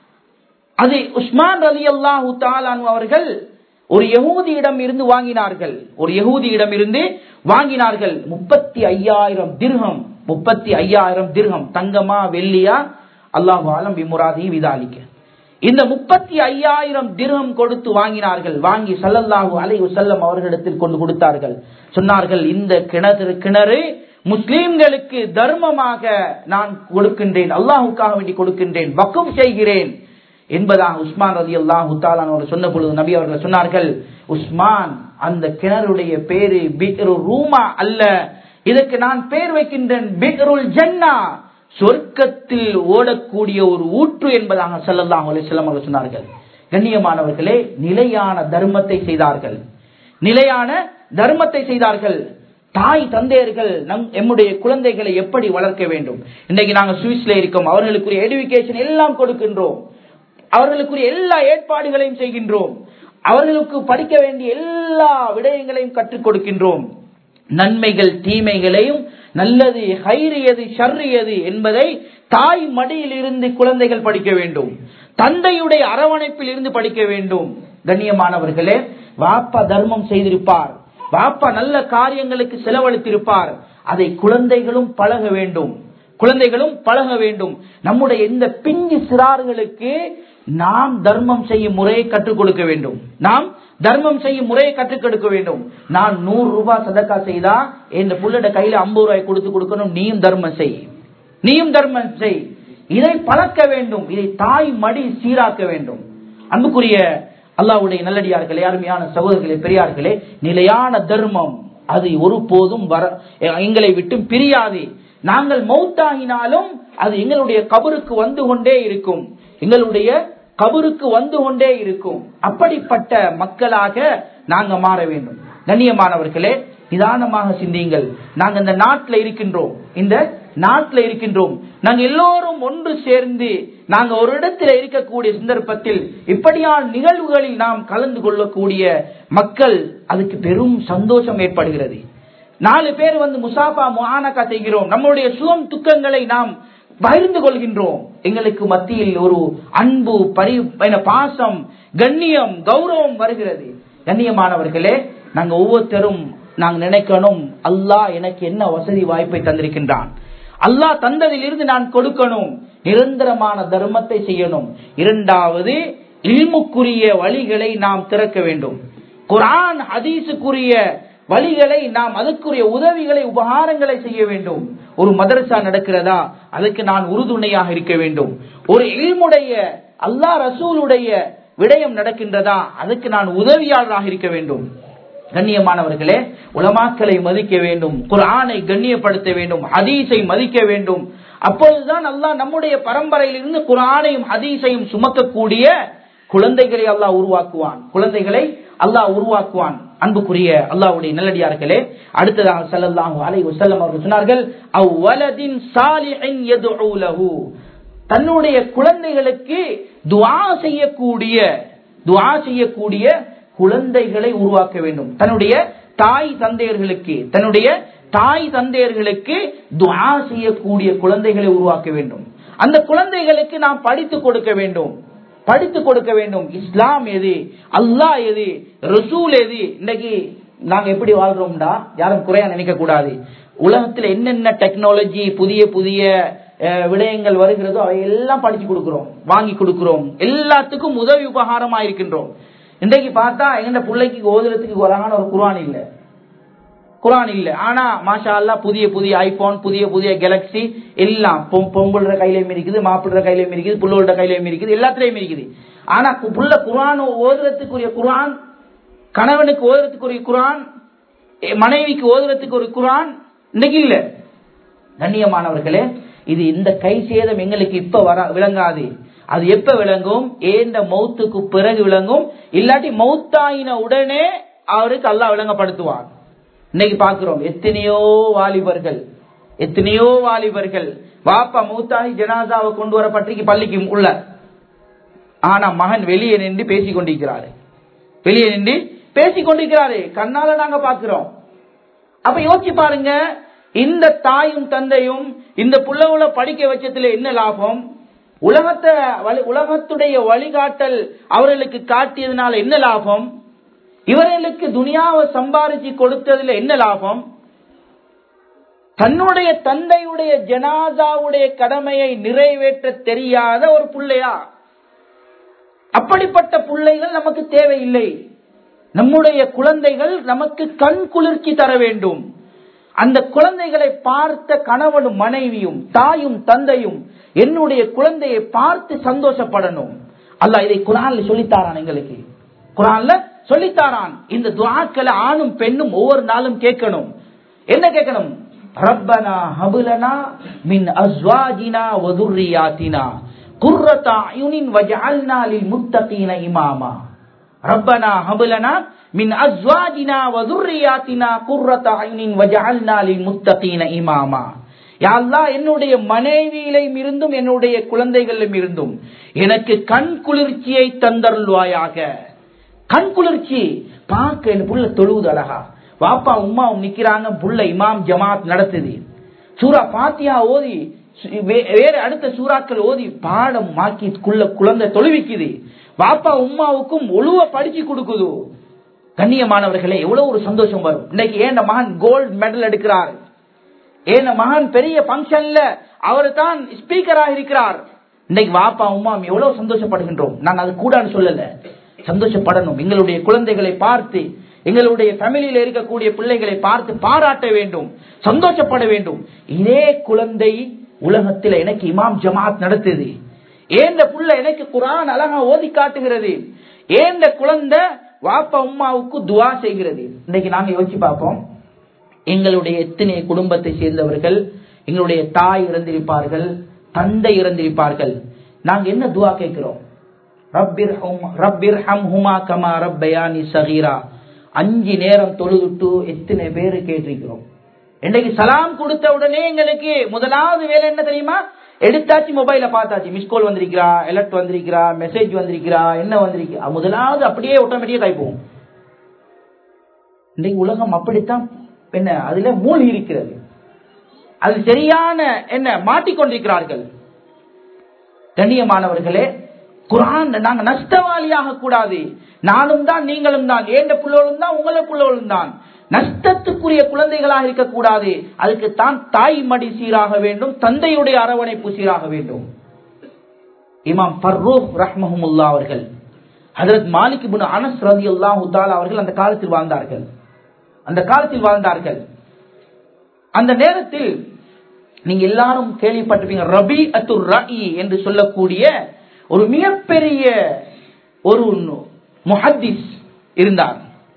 அது உஸ்மான் ரலி அல்லாஹு தாலானு அவர்கள் ஒரு யகூதியிடம் இருந்து வாங்கினார்கள் ஒரு யகூதியிடம் இருந்து வாங்கினார்கள் முப்பத்தி ஐயாயிரம் திர்கம் முப்பத்தி ஐயாயிரம் திர்கம் தங்கமா வெள்ளியா அல்லாஹு ஆலம் விமுராதி விதாலிக்க இந்த முப்பத்தி ஐயாயிரம் திர்கம் கொடுத்து வாங்கினார்கள் வாங்கி சல்லல்லாஹு அலை செல்லம் அவர்களிடத்தில் கொண்டு கொடுத்தார்கள் சொன்னார்கள் இந்த கிணறு கிணறு முஸ்லீம்களுக்கு தர்மமாக நான் கொடுக்கின்றேன் அல்லாஹுக்காக வேண்டி கொடுக்கின்றேன் வக்கம் செய்கிறேன் என்பதாக உஸ்மான் ரதி அல்லாஹு தாலான் சொன்ன பொழுது நபி அவர்கள் சொன்னார்கள் உஸ்மான் அந்த கிணறுடைய பேரு பிக்ரு ரூமா அல்ல இதற்கு நான் பேர் வைக்கின்றேன் பிக்ருல் ஜன்னா சொர்க்கத்தில் ஓடக்கூடிய ஒரு ஊற்று என்பதாக செல்லல்லாம் செல்லம் அவர்கள் சொன்னார்கள் கண்ணியமானவர்களே நிலையான தர்மத்தை செய்தார்கள் நிலையான தர்மத்தை செய்தார்கள் தாய் தந்தையர்கள் நம் எம்முடைய குழந்தைகளை எப்படி வளர்க்க வேண்டும் இன்னைக்கு நாங்க சுவிஸ்ல இருக்கோம் அவர்களுக்குரிய எடுக்கேஷன் எல்லாம் கொடுக்கின்றோம் அவர்களுக்குரிய எல்லா ஏற்பாடுகளையும் செய்கின்றோம் அவர்களுக்கு படிக்க வேண்டிய எல்லா விடயங்களையும் கற்றுக் கொடுக்கின்றோம் நன்மைகள் தீமைகளையும் நல்லது ஹைரியது ஷர்ரியது என்பதை தாய் மடியில் இருந்து குழந்தைகள் படிக்க வேண்டும் தந்தையுடைய அரவணைப்பில் இருந்து படிக்க வேண்டும் கண்ணியமானவர்களே வாப்பா தர்மம் செய்திருப்பார் வாப்பா நல்ல காரியங்களுக்கு செலவழித்திருப்பார் அதை குழந்தைகளும் பழக வேண்டும் குழந்தைகளும் பழக வேண்டும் நம்முடைய இந்த பிஞ்சு சிறார்களுக்கு நாம் தர்மம் செய்யும் முறையை கற்றுக் கொடுக்க வேண்டும் நாம் தர்மம் செய்யும் முறையை கற்றுக் கொடுக்க வேண்டும் நான் நூறு ரூபாய் சதக்கா செய்தா என் புள்ளட கையில ஐம்பது ரூபாய் கொடுத்து கொடுக்கணும் நீயும் தர்மம் செய் நீயும் தர்மம் செய் இதை பழக்க வேண்டும் இதை தாய் மடி சீராக்க வேண்டும் அன்புக்குரிய அல்லாவுடைய நல்லடியார்களே அருமையான சகோதரர்களே பெரியார்களே நிலையான தர்மம் அது ஒருபோதும் வர எங்களை விட்டு பிரியாது நாங்கள் மௌத்தாகினாலும் அது எங்களுடைய கபருக்கு வந்து கொண்டே இருக்கும் எங்களுடைய கபருக்கு வந்து கொண்டே இருக்கும் அப்படிப்பட்ட மக்களாக நாங்க மாற வேண்டும் கண்ணியமானவர்களே நிதானமாக சிந்தியுங்கள் நாங்க இந்த நாட்டில் இருக்கின்றோம் இந்த நாட்டில் இருக்கின்றோம் நாங்க எல்லோரும் ஒன்று சேர்ந்து நாங்க ஒரு இடத்துல இருக்கக்கூடிய சந்தர்ப்பத்தில் இப்படியான நிகழ்வுகளில் நாம் கலந்து கொள்ளக்கூடிய மக்கள் அதுக்கு பெரும் சந்தோஷம் ஏற்படுகிறது நாலு பேர் வந்து முசாஃபா முஹானக்கா செய்கிறோம் நம்மளுடைய சுகம் துக்கங்களை நாம் பகிர்ந்து கொள்கின்றோம் எங்களுக்கு மத்தியில் ஒரு அன்பு பரி பாசம் கண்ணியம் கௌரவம் வருகிறது கண்ணியமானவர்களே நாங்க ஒவ்வொருத்தரும் நாங்க நினைக்கணும் அல்லாஹ் எனக்கு என்ன வசதி வாய்ப்பை தந்திருக்கின்றான் அல்லாஹ் தந்ததில் இருந்து நான் கொடுக்கணும் நிரந்தரமான தர்மத்தை செய்யணும் இரண்டாவது இல்முக்குரிய வழிகளை நாம் திறக்க வேண்டும் குரான் ஹதீஸுக்குரிய வழிகளை நாம் அதுக்குரிய உதவிகளை உபகாரங்களை செய்ய வேண்டும் ஒரு மதரசா நடக்கிறதா அதுக்கு நான் உறுதுணையாக இருக்க வேண்டும் ஒரு இல்முடைய அல்லாஹ் ரசூலுடைய விடயம் நடக்கின்றதா அதுக்கு நான் உதவியாளராக இருக்க வேண்டும் கண்ணியமானவர்களே உலமாக்களை மதிக்க வேண்டும் குர்ஆனை கண்ணியப்படுத்த வேண்டும் ஹதீஸை மதிக்க வேண்டும் அப்பொழுதுதான் அல்லாஹ் நம்முடைய பரம்பரையிலிருந்து குர்ஆனையும் ஹதீஸையும் சுமக்கக்கூடிய குழந்தைகளை அல்லாஹ் உருவாக்குவான் குழந்தைகளை அல்லாஹ் உருவாக்குவான் அன்புக்குரிய அல்லாஹ்வுடைய நல்லடியார்களே அடுத்ததாக ஸல்லல்லாஹு அலைஹி வஸல்லம் அவர்கள் சொன்னார்கள் அவ்வலதின் சாலிஹின் யதுஉ லஹு தன்னுடைய குழந்தைகளுக்கு துஆ செய்யக்கூடிய துஆ செய்யக்கூடிய குழந்தைகளை உருவாக்க வேண்டும் தன்னுடைய தாய் தந்தையர்களுக்கு தன்னுடைய தாய் தந்தையர்களுக்கு துஆ செய்யக்கூடிய குழந்தைகளை உருவாக்க வேண்டும் அந்த குழந்தைகளுக்கு நாம் படித்து கொடுக்க வேண்டும் படித்து கொடுக்க வேண்டும் இஸ்லாம் எது அல்லாஹ் எது ரசூல் எது இன்னைக்கு நாங்க எப்படி வாழ்றோம்டா யாரும் குறையா நினைக்க கூடாது உலகத்துல என்னென்ன டெக்னாலஜி புதிய புதிய அஹ், விடயங்கள் வருகிறதோ அவை எல்லாம் படிச்சு கொடுக்கிறோம் வாங்கி கொடுக்கிறோம் எல்லாத்துக்கும் உதவி உபகாரமா இருக்கின்றோம் இன்றைக்கு பார்த்தா எங்க பிள்ளைக்கு ஓதுறதுக்கு ஒரு அழகான ஒரு குரான் இல்ல குரான் இல்ல ஆனா மாஷா அல்லா புதிய புதிய ஐபோன் புதிய புதிய கேலக்சி எல்லாம் பொம்- பொம்புள்ற கையிலயும் இருக்குது மாப்பிள்ற கையிலயும் இருக்குது புள்ளோட கையிலயும் இருக்குது எல்லாத்துலயும் இருக்குது ஆனா கு- புள்ள குரான் ஓதுறதுக்குரிய குரான் கணவனுக்கு ஓதுறதுக்குரிய குரான் எ- மனைவிக்கு ஓதுறதுக்கு ஒரு குரான் இன்னைக்கு இல்ல கண்ணியமானவர்களே இது இந்த கை சேதம் எங்களுக்கு இப்ப வர விளங்காது அது எப்ப விளங்கும் ஏந்த மௌத்துக்கு பிறகு விளங்கும் இல்லாட்டி மௌத்தாயின உடனே அவருக்கு அல்லாஹ் விளங்கப்படுத்துவான் இன்னைக்கு பாக்குறோம் எத்தனையோ வாலிபர்கள் எத்தனையோ வாலிபர்கள் வாப்பா மூத்தாகி ஜனாதாவை கொண்டு வர பற்றிக்கு பள்ளிக்கு உள்ள ஆனா மகன் வெளியே நின்று பேசிக் கொண்டிருக்கிறாரு வெளியே நின்று பேசிக் கொண்டிருக்கிறாரு கண்ணால நாங்க பாக்குறோம் அப்ப யோசிச்சு பாருங்க இந்த தாயும் தந்தையும் இந்த புள்ளவுல படிக்க வச்சதுல என்ன லாபம் உலகத்தை வழி- உலகத்துடைய வழிகாட்டல் அவர்களுக்கு காட்டியதுனால என்ன லாபம் இவர்களுக்கு துனியாவை சம்பாரிச்சு கொடுத்ததுல என்ன லாபம் தன்னுடைய தந்தையுடைய ஜனாதாவுடைய கடமையை நிறைவேற்ற தெரியாத ஒரு புள்ளையா அப்படிப்பட்ட பிள்ளைகள் நமக்கு தேவையில்லை நம்முடைய குழந்தைகள் நமக்கு கண் குளிர்ச்சி தர வேண்டும் அந்த குழந்தைகளை பார்த்த கணவனும் மனைவியும் தாயும் தந்தையும் என்னுடைய குழந்தையை பார்த்து சந்தோஷப்படணும் அல்லாஹ் இதை குரான்ல சொல்லித்தாரான் எங்களுக்கு குரான்ல சொல்லித்தாரான் இந்த துவாக்களை ஆணும் பெண்ணும் ஒவ்வொரு நாளும் கேட்கணும் என்ன கேட்கணும் ரப்பனா ஹபுலனா மின் அஸ்வாஜினா வதுர்ரியாத்தினா குர்ரத அயுனின் வஜஅல்னா லில் முத்தகீன இமாமா ரப்பனா ஹபுலனா மின் அஸ்வாஜினா வதுர்ரியாத்தினா குர்ரத அயுனின் வஜஅல்னா லில் முத்தகீன இமாமா யா அல்லாஹ் என்னுடைய மனைவியிலும் இருந்தும் என்னுடைய குழந்தைகளிலும் இருந்தும் எனக்கு கண் குளிர்ச்சியை தந்தருள்வாயாக கண் குளிர்ச்சி பார்க்க என் புள்ள தொழுவுது அழகா வாப்பா உம்மாவும் நிக்கிறாங்க புள்ள இமாம் ஜமாத் நடத்துது சூரா பாத்தியா ஓதி சு- வே- வேற அடுத்த சூறாக்கள் ஓதி பாடம் மாக்கி குள்ள குழந்தை தொழுவிக்குது வாப்பா உம்மாவுக்கும் ஒழுவ படிச்சு கொடுக்குது கண்ணியமானவர்களே எவ்வளவு ஒரு சந்தோஷம் வரும் இன்னைக்கு ஏன் மகன் கோல்டு மெடல் எடுக்கிறார் ஏன் மகன் பெரிய பங்கன்ல அவர் தான் ஸ்பீக்கராக இருக்கிறார் இன்னைக்கு வாப்பா உமா எவ்வளவு சந்தோஷப்படுகின்றோம் நான் அது கூடான்னு சொல்லல சந்தோஷப்படணும் எங்களுடைய குழந்தைகளை பார்த்து எங்களுடைய ஃபேமிலியில இருக்கக்கூடிய பிள்ளைகளை பார்த்து பாராட்ட வேண்டும் சந்தோஷப்பட வேண்டும் இதே குழந்தை உலகத்தில் எனக்கு இமாம் ஜமாத் நடத்துது ஏந்த புள்ள எனக்கு குரான் அழகா ஓதி காட்டுகிறது ஏந்த குழந்தை வாப்பா உம்மாவுக்கு துவா செய்கிறது இன்னைக்கு நாங்க யோசிச்சு பார்ப்போம் எங்களுடைய எத்தனை குடும்பத்தை சேர்ந்தவர்கள் எங்களுடைய தாய் இறந்திருப்பார்கள் தந்தை இறந்திருப்பார்கள் நாங்க என்ன துவா கேட்கிறோம் ரப்பிர் ரப்பிர் ஹம் ஹுமா கமா ரப்பயானி சகீரா அஞ்சு நேரம் தொழுதுட்டு எத்தனை பேரு கேட்டிருக்கிறோம் இன்னைக்கு சலாம் கொடுத்த உடனே எங்களுக்கு முதலாவது வேலை என்ன தெரியுமா எடுத்தாச்சு மொபைல பார்த்தாச்சு மிஸ் கால் வந்திருக்கிறா எலர்ட் வந்திருக்கிறா மெசேஜ் வந்திருக்கிறா என்ன வந்திருக்கிறா முதலாவது அப்படியே ஆட்டோமேட்டிக்கா கைப்போம் இன்றைக்கு உலகம் அப்படித்தான் என்ன அதுல மூழ்கி இருக்கிறது அது சரியான என்ன மாட்டிக்கொண்டிருக்கிறார்கள் கண்ணியமானவர்களே குரான் நாங்க நஷ்டவாளியாக கூடாது நானும் தான் நீங்களும் தான் ஏண்ட புள்ளோளும் தான் உங்கள புள்ளோளும் தான் நஷ்டத்துக்குரிய குழந்தைகளாக இருக்கக்கூடாது அதுக்கு தான் தாய் மடி சீராக வேண்டும் தந்தையுடைய அரவணைப்பு சீராக வேண்டும் இமாம் ஃபர்ரூக் ரஹ்மஹமுல்லா அவர்கள் ஹதரத் மாலிக் இப்னு அனஸ் ரலியல்லாஹு தஆலா அவர்கள் அந்த காலத்தில் வாழ்ந்தார்கள் அந்த காலத்தில் வாழ்ந்தார்கள் அந்த நேரத்தில் நீங்க எல்லாரும் கேள்விப்பட்டிருப்பீங்க ரபி அத்துர் ரஇ என்று சொல்லக்கூடிய ஒரு மிகப்பெரிய ஒரு முஹத்திஸ் இருந்தார்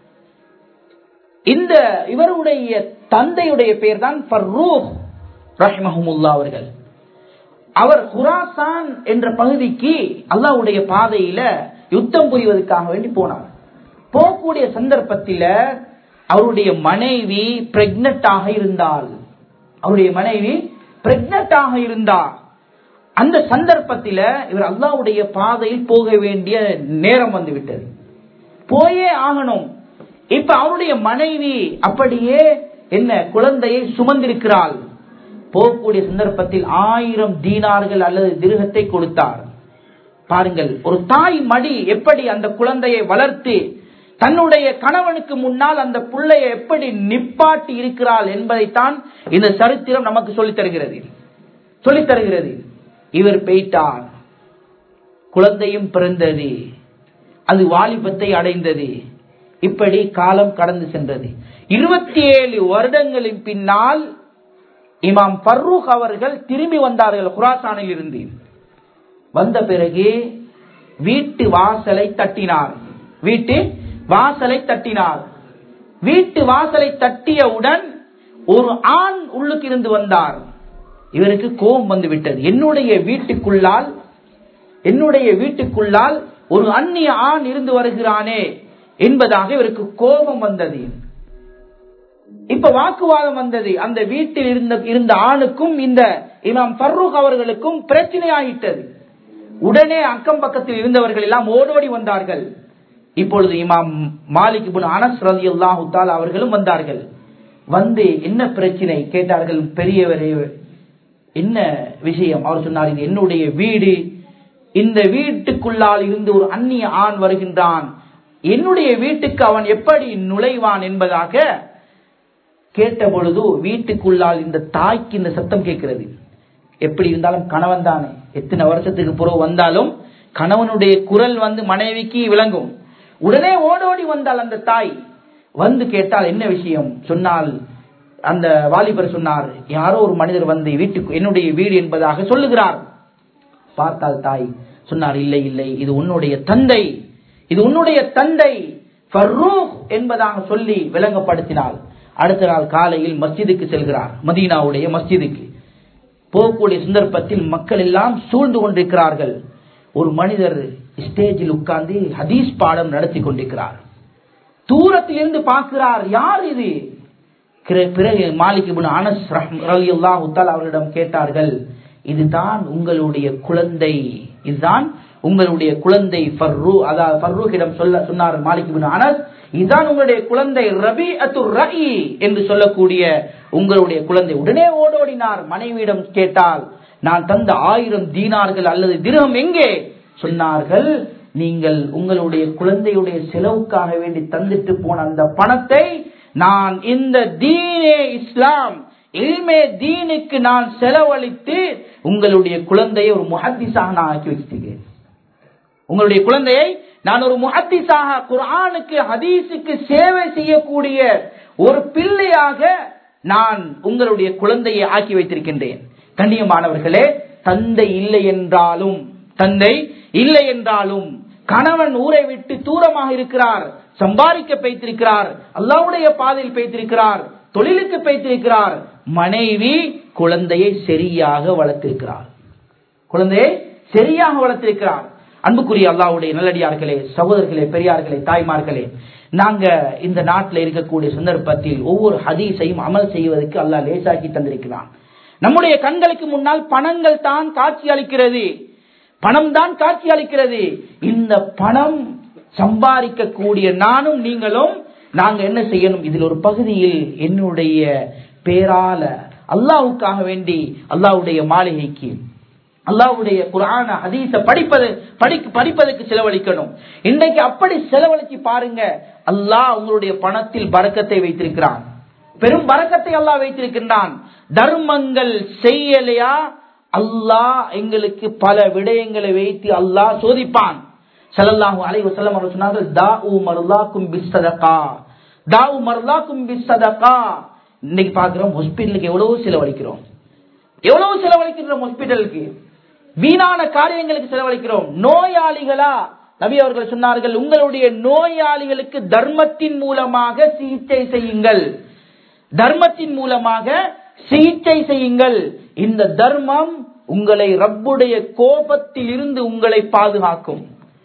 இந்த இவருடைய தந்தையுடைய பெயர் தான் ஃபர்ரூக் ரஹ்மஹமுல்லா அவர்கள் அவர் குராசான் என்ற பகுதிக்கு அல்லாவுடைய பாதையில யுத்தம் புரிவதற்காக வேண்டி போனார் போகக்கூடிய சந்தர்ப்பத்தில் அவருடைய மனைவி பிரெக்னட்டாக இருந்தால் அவருடைய மனைவி பிரெக்னட்டாக இருந்தார் அந்த சந்தர்ப்பத்தில் இவர் அல்லாவுடைய பாதையில் போக வேண்டிய நேரம் வந்து விட்டது போயே ஆகணும் இப்ப அவருடைய மனைவி அப்படியே என்ன குழந்தையை சுமந்திருக்கிறாள் போகக்கூடிய சந்தர்ப்பத்தில் ஆயிரம் தீனார்கள் அல்லது திருகத்தை கொடுத்தார் பாருங்கள் ஒரு தாய் மடி எப்படி அந்த குழந்தையை வளர்த்து தன்னுடைய கணவனுக்கு முன்னால் அந்த பிள்ளையை எப்படி நிப்பாட்டி இருக்கிறாள் என்பதைத்தான் இந்த சரித்திரம் நமக்கு சொல்லித் தருகிறது சொல்லித் தருகிறது இவர் பெய்தார் குழந்தையும் பிறந்தது அது வாலிபத்தை அடைந்தது இப்படி காலம் கடந்து சென்றது இருபத்தி ஏழு வருடங்களின் பின்னால் இமாம் பர்ரூக் அவர்கள் திரும்பி வந்தார்கள் குராசானில் இருந்து வந்த பிறகு வீட்டு வாசலை தட்டினார் வீட்டு வாசலை தட்டினார் வீட்டு வாசலை தட்டியவுடன் ஒரு ஆண் உள்ளுக்கு இருந்து வந்தார் இவருக்கு கோபம் வந்து விட்டது என்னுடைய வீட்டுக்குள்ளால் என்னுடைய வீட்டுக்குள்ளால் ஒரு அந்நிய ஆண் இருந்து வருகிறானே என்பதாக இவருக்கு கோபம் வந்தது இப்ப வாக்குவாதம் வந்தது அந்த வீட்டில் இருந்த இருந்த ஆணுக்கும் இந்த இமாம் ஃபர்ரூக் அவர்களுக்கும் பிரச்சனை ஆகிட்டது உடனே அக்கம் பக்கத்தில் இருந்தவர்கள் எல்லாம் ஓடோடி வந்தார்கள் இப்பொழுது இமாம் மாலிக் இப்னு அனஸ் ரலியல்லாஹு தஆலா அவர்களும் வந்தார்கள் வந்து என்ன பிரச்சனை கேட்டார்கள் பெரியவரே என்ன விஷயம் அவர் சொன்னார் இது என்னுடைய வீடு இந்த வீட்டுக்குள்ளால் இருந்து ஒரு அந்நிய ஆண் வருகின்றான் என்னுடைய வீட்டுக்கு அவன் எப்படி நுழைவான் என்பதாக கேட்ட பொழுது வீட்டுக்குள்ளால் இந்த தாய்க்கு இந்த சத்தம் கேட்கிறது எப்படி இருந்தாலும் கணவன் தானே எத்தனை வருஷத்துக்கு பிறகு வந்தாலும் கணவனுடைய குரல் வந்து மனைவிக்கு விளங்கும் உடனே ஓடோடி வந்தால் அந்த தாய் வந்து கேட்டால் என்ன விஷயம் சொன்னால் அந்த வாலிபர் சொன்னார் யாரோ ஒரு மனிதர் வந்து வீட்டுக்கு என்னுடைய வீடு என்பதாக சொல்லுகிறார் பார்த்தால் தாய் சொன்னார் இல்லை இல்லை இது உன்னுடைய தந்தை இது உன்னுடைய தந்தை ஃபர்ரூக் என்பதாக சொல்லி விளங்கப்படுத்தினாள் அடுத்த நாள் காலையில் மஸ்ஜிதுக்கு செல்கிறார் மதீனாவுடைய மஸ்ஜிதுக்கு போகக்கூடிய சந்தர்ப்பத்தில் மக்கள் எல்லாம் சூழ்ந்து கொண்டிருக்கிறார்கள் ஒரு மனிதர் ஸ்டேஜில் உட்கார்ந்து ஹதீஸ் பாடம் நடத்தி கொண்டிருக்கிறார் தூரத்தில் இருந்து பார்க்கிறார் யார் இது கிர- பிறகு மாலிக் இப்னு அனஸ் ரலியல்லாஹு தஆலா அவரிடம் கேட்டார்கள் இதுதான் உங்களுடைய குழந்தை இதுதான் உங்களுடைய குழந்தை ஃபர்ரு அதாவது ஃபர்ரூக்கிடம் சொல்ல சொன்னார் மாலிக் இப்னு அனஸ் இதுதான் உங்களுடைய குழந்தை ரபி ரஇ என்று சொல்லக்கூடிய உங்களுடைய குழந்தை உடனே ஓடோடினார் மனைவியிடம் கேட்டால் நான் தந்த ஆயிரம் தீனார்கள் அல்லது திரகம் எங்கே சொன்னார்கள் நீங்கள் உங்களுடைய குழந்தையுடைய செலவுக்காக வேண்டி தந்துட்டு போன அந்த பணத்தை நான் இந்த தீனே இஸ்லாம் இல்மே தீனுக்கு நான் செலவழித்து உங்களுடைய குழந்தையை ஒரு முஹத்திஸாக நான் ஆக்கி வச்சிருக்கேன் உங்களுடைய குழந்தையை நான் ஒரு முஹத்திஸாக குர்ஆனுக்கு ஹதீஸுக்கு சேவை செய்யக்கூடிய ஒரு பிள்ளையாக நான் உங்களுடைய குழந்தையை ஆக்கி வைத்திருக்கின்றேன் கண்ணியமானவர்களே தந்தை இல்லை என்றாலும் தந்தை இல்லை என்றாலும் கணவன் ஊரை விட்டு தூரமாக இருக்கிறார் சம்பாதிக்க பைத்திருக்கிறார் அல்லாவுடைய பாதையில் பைத்திருக்கிறார் தொழிலுக்கு பைத்திருக்கிறார் மனைவி குழந்தையை சரியாக வளர்த்திருக்கிறார் குழந்தையை சரியாக வளர்த்திருக்கிறார் அன்புக்குரிய அல்லாவுடைய நல்லடியார்களே சகோதரர்களே பெரியார்களே தாய்மார்களே நாங்க இந்த நாட்டில் இருக்கக்கூடிய சந்தர்ப்பத்தில் ஒவ்வொரு ஹதீஸையும் அமல் செய்வதற்கு அல்லாஹ் லேசாக்கி தந்திருக்கிறான் நம்முடைய கண்களுக்கு முன்னால் பணங்கள் தான் காட்சி அளிக்கிறது பணம் தான் காட்சி அளிக்கிறது இந்த பணம் சம்பாதிக்கக்கூடிய நானும் நீங்களும் நாங்க என்ன செய்யணும் இதில் ஒரு பகுதியில் என்னுடைய பேரால அல்லாஹ்வுக்காக வேண்டி அல்லாஹ்வுடைய மாளிகைக்கு அல்லாஹ்வுடைய குர்ஆன ஹதீஸ படிப்பது படிக்க படிப்பதற்கு செலவழிக்கணும் இன்றைக்கு அப்படி செலவழிச்சு பாருங்க அல்லாஹ் உங்களுடைய பணத்தில் பறக்கத்தை வைத்திருக்கிறான் பெரும் பறக்கத்தை அல்லாஹ் வைத்திருக்கின்றான் தர்மங்கள் செய்யலையா அல்லாஹ் எங்களுக்கு பல விடயங்களை வைத்து அல்லாஹ் சோதிப்பான் ஸல்லல்லாஹு அலைஹி வஸல்லம் அவர்கள் சொன்னார்கள் தாஉ மர்லாக்கும் பிஸ்ஸதகா தாவு மர்லாக்கும் பிஸ்ஸதகா இன்னைக்கு பாக்குறோம் ஹாஸ்பிட்டலுக்கு எவ்வளவு செலவழிக்கிறோம் எவ்வளவு செலவழிக்கிறோம் ஹாஸ்பிட்டலுக்கு வீணான காரியங்களுக்கு செலவழிக்கிறோம் நோயாளிகளா நபி அவர்கள் சொன்னார்கள் உங்களுடைய நோயாளிகளுக்கு தர்மத்தின் மூலமாக சிகிச்சை செய்யுங்கள் தர்மத்தின் மூலமாக சிகிச்சை செய்யுங்கள் இந்த தர்மம் உங்களை ரப்புடைய கோபத்தில் இருந்து உங்களை பாதுகாக்கும்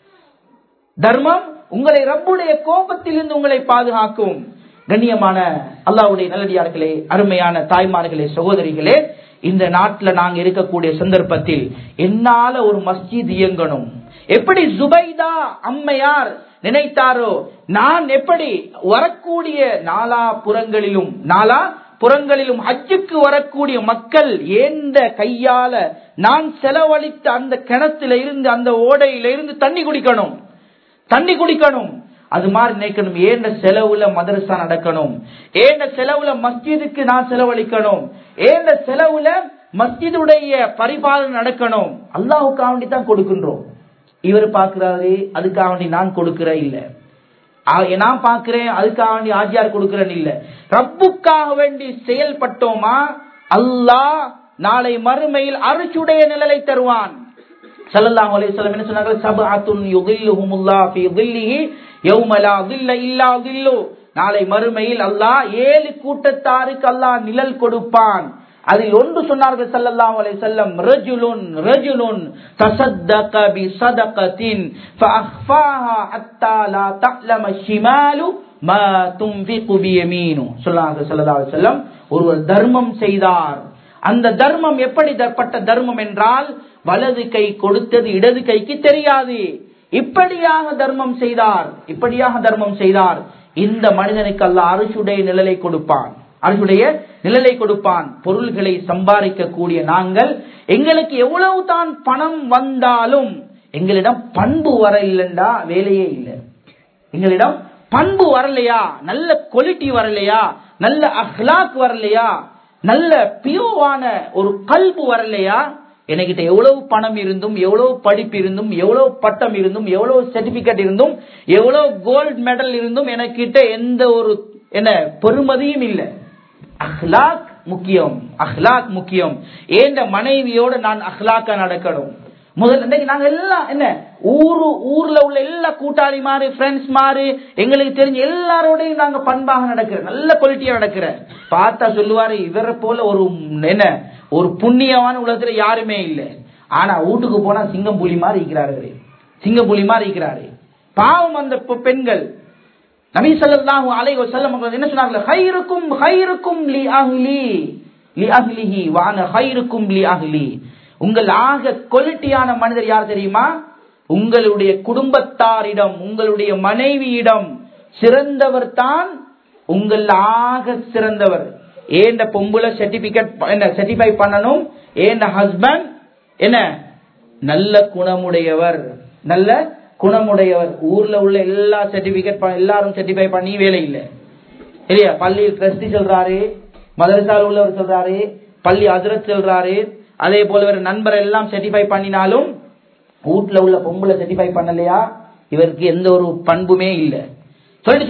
தர்மம் உங்களை ரப்புடைய கோபத்தில் இருந்து உங்களை பாதுகாக்கும் கண்ணியமான அல்லாவுடைய நல்லடியார்களே அருமையான தாய்மார்களே சகோதரிகளே இந்த நாட்டில் நாங்க இருக்கக்கூடிய சந்தர்ப்பத்தில் என்னால ஒரு மஸ்ஜித் இயங்கணும் எப்படி ஜுபைதா அம்மையார் நினைத்தாரோ நான் எப்படி வரக்கூடிய நாலா புறங்களிலும் நாலா புறங்களிலும் ஹஜ்ஜுக்கு வரக்கூடிய மக்கள் ஏந்த கையால நான் செலவழித்த அந்த கிணத்துல இருந்து அந்த ஓடையில இருந்து தண்ணி குடிக்கணும் தண்ணி குடிக்கணும் அது மாதிரி நினைக்கணும் ஏண்ட செலவுல மதரசா நடக்கணும் ஏண்ட செலவுல மஸ்ஜிதுக்கு நான் செலவழிக்கணும் ஏண்ட செலவுல மஸ்ஜிதுடைய பரிபாலனை நடக்கணும் அல்லாஹுக்காக வேண்டி தான் கொடுக்கின்றோம் இவர் பாக்குறாரு அதுக்காக வேண்டி நான் கொடுக்கிறேன் இல்ல நான் பாக்குறேன் அதுக்காக வேண்டி ஆஜியார் கொடுக்கிறேன் இல்ல ரப்புக்காக வேண்டி செயல்பட்டோமா அல்லாஹ் நாளை மறுமையில் அரிசுடைய நிழலை தருவான் சல்லல்லாஹு அலைஹி வஸல்லம் என்ன சொன்னார்கள் சபஅத்துன் யுதில்லுஹுமுல்லாஹ் ஃபீ தில்லிஹி யௌம லா தில்ல இல்லா தில்லு நாளை மறுமையில் அல்லாஹ் ஏழு கூட்டத்தாருக்கு அல்லாஹ் நிழல் கொடுப்பான் அதில் ஒன்று சொன்னார்கள் ஸல்லல்லாஹு அலைஹி வஸல்லம் ரஜுலுன் ரஜுலுன் தஸத்தக பி ஸதகத்தின் ஃபஅخفاها حتى لا تعلم الشمال ما تنفق بيمينه சொன்னார்கள் ஸல்லல்லாஹு அலைஹி வஸல்லம் ஒருவர் தர்மம் செய்தார் அந்த தர்மம் எப்படி தரப்பட்ட தர்மம் என்றால் வலது கை கொடுத்தது இடது கைக்கு தெரியாது இப்படியாக தர்மம் செய்தார் இப்படியாக தர்மம் செய்தார் இந்த மனிதனுக்கு அல்ல அரசுடைய நிழலை கொடுப்பான் அரசுடைய நிழலை கொடுப்பான் பொருள்களை சம்பாதிக்க கூடிய நாங்கள் எங்களுக்கு எவ்வளவு தான் பணம் வந்தாலும் எங்களிடம் பண்பு வர இல்லைண்டா வேலையே இல்லை எங்களிடம் பண்பு வரலையா நல்ல குவாலிட்டி வரலையா நல்ல அஹ்லாக் வரலையா நல்ல பியோவான ஒரு கல்பு வரலையா என்கிட்ட எவ்வளவு பணம் இருந்தும் எவ்வளவு படிப்பு இருந்தும் எவ்வளவு பட்டம் இருந்தும் எவ்வளவு சர்டிபிகேட் இருந்தும் எவ்வளவு கோல்டு மெடல் இருந்தும் எனக்கிட்ட எந்த ஒரு என்ன பெருமதியும் இல்லை அஹ்லாக் முக்கியம் அஹ்லாக் முக்கியம் ஏந்த மனைவியோட நான் அஹ்லாக்கா நடக்கணும் முதல்ல இன்னைக்கு நாங்க எல்லாம் என்ன ஊரு ஊர்ல உள்ள எல்லா கூட்டாளி மாறு ஃப்ரெண்ட்ஸ் மாறு எங்களுக்கு தெரிஞ்ச எல்லாரோடையும் நாங்க பண்பாக நடக்கிறோம் நல்ல குவாலிட்டியா நடக்கிறேன் பார்த்தா சொல்லுவாரு இவரை போல ஒரு என்ன ஒரு புண்ணியமான உலகத்துல யாருமே இல்லை ஆனா வீட்டுக்கு போனா சிங்கம் புலி மாதிரி இருக்கிறாரு சிங்கம் புலி மாதிரி இருக்கிறாரு பாவம் அந்த பெண்கள் நபி ஸல்லல்லாஹு அலைஹி வஸல்லம் அவர்கள் என்ன சொன்னார்கள் ஹைருக்கும் ஹைருக்கும் லி அஹ்லி லி அஹ்லிஹி வ அன ஹைருக்கும் லி அஹ்லி உங்கள் ஆக குவாலிட்டியான மனிதர் யார் தெரியுமா உங்களுடைய குடும்பத்தாரிடம் உங்களுடைய மனைவியிடம் சிறந்தவர் தான் உங்கள் ஆக சிறந்தவர் ஏண்ட பொம்புல சர்டிபிகேட் என்ன சர்டிஃபை பண்ணணும் ஏண்ட ஹஸ்பண்ட் என்ன நல்ல குணமுடையவர் நல்ல குணமுடையவர் ஊர்ல உள்ள எல்லா சர்டிபிகேட் எல்லாரும் சர்டிஃபை பண்ணி வேலை இல்லை இல்லையா பள்ளியில் ட்ரஸ்டி சொல்றாரு மதரசால் உள்ளவர் சொல்றாரு பள்ளி அதிரத் சொல்றாரு அதே போல ஒரு நண்பர் எல்லாம் சர்டிஃபை பண்ணினாலும் வீட்டுல உள்ள பொம்பளை சர்டிஃபை பண்ணலையா இவருக்கு எந்த ஒரு பண்புமே இல்லை சொல்லிட்டு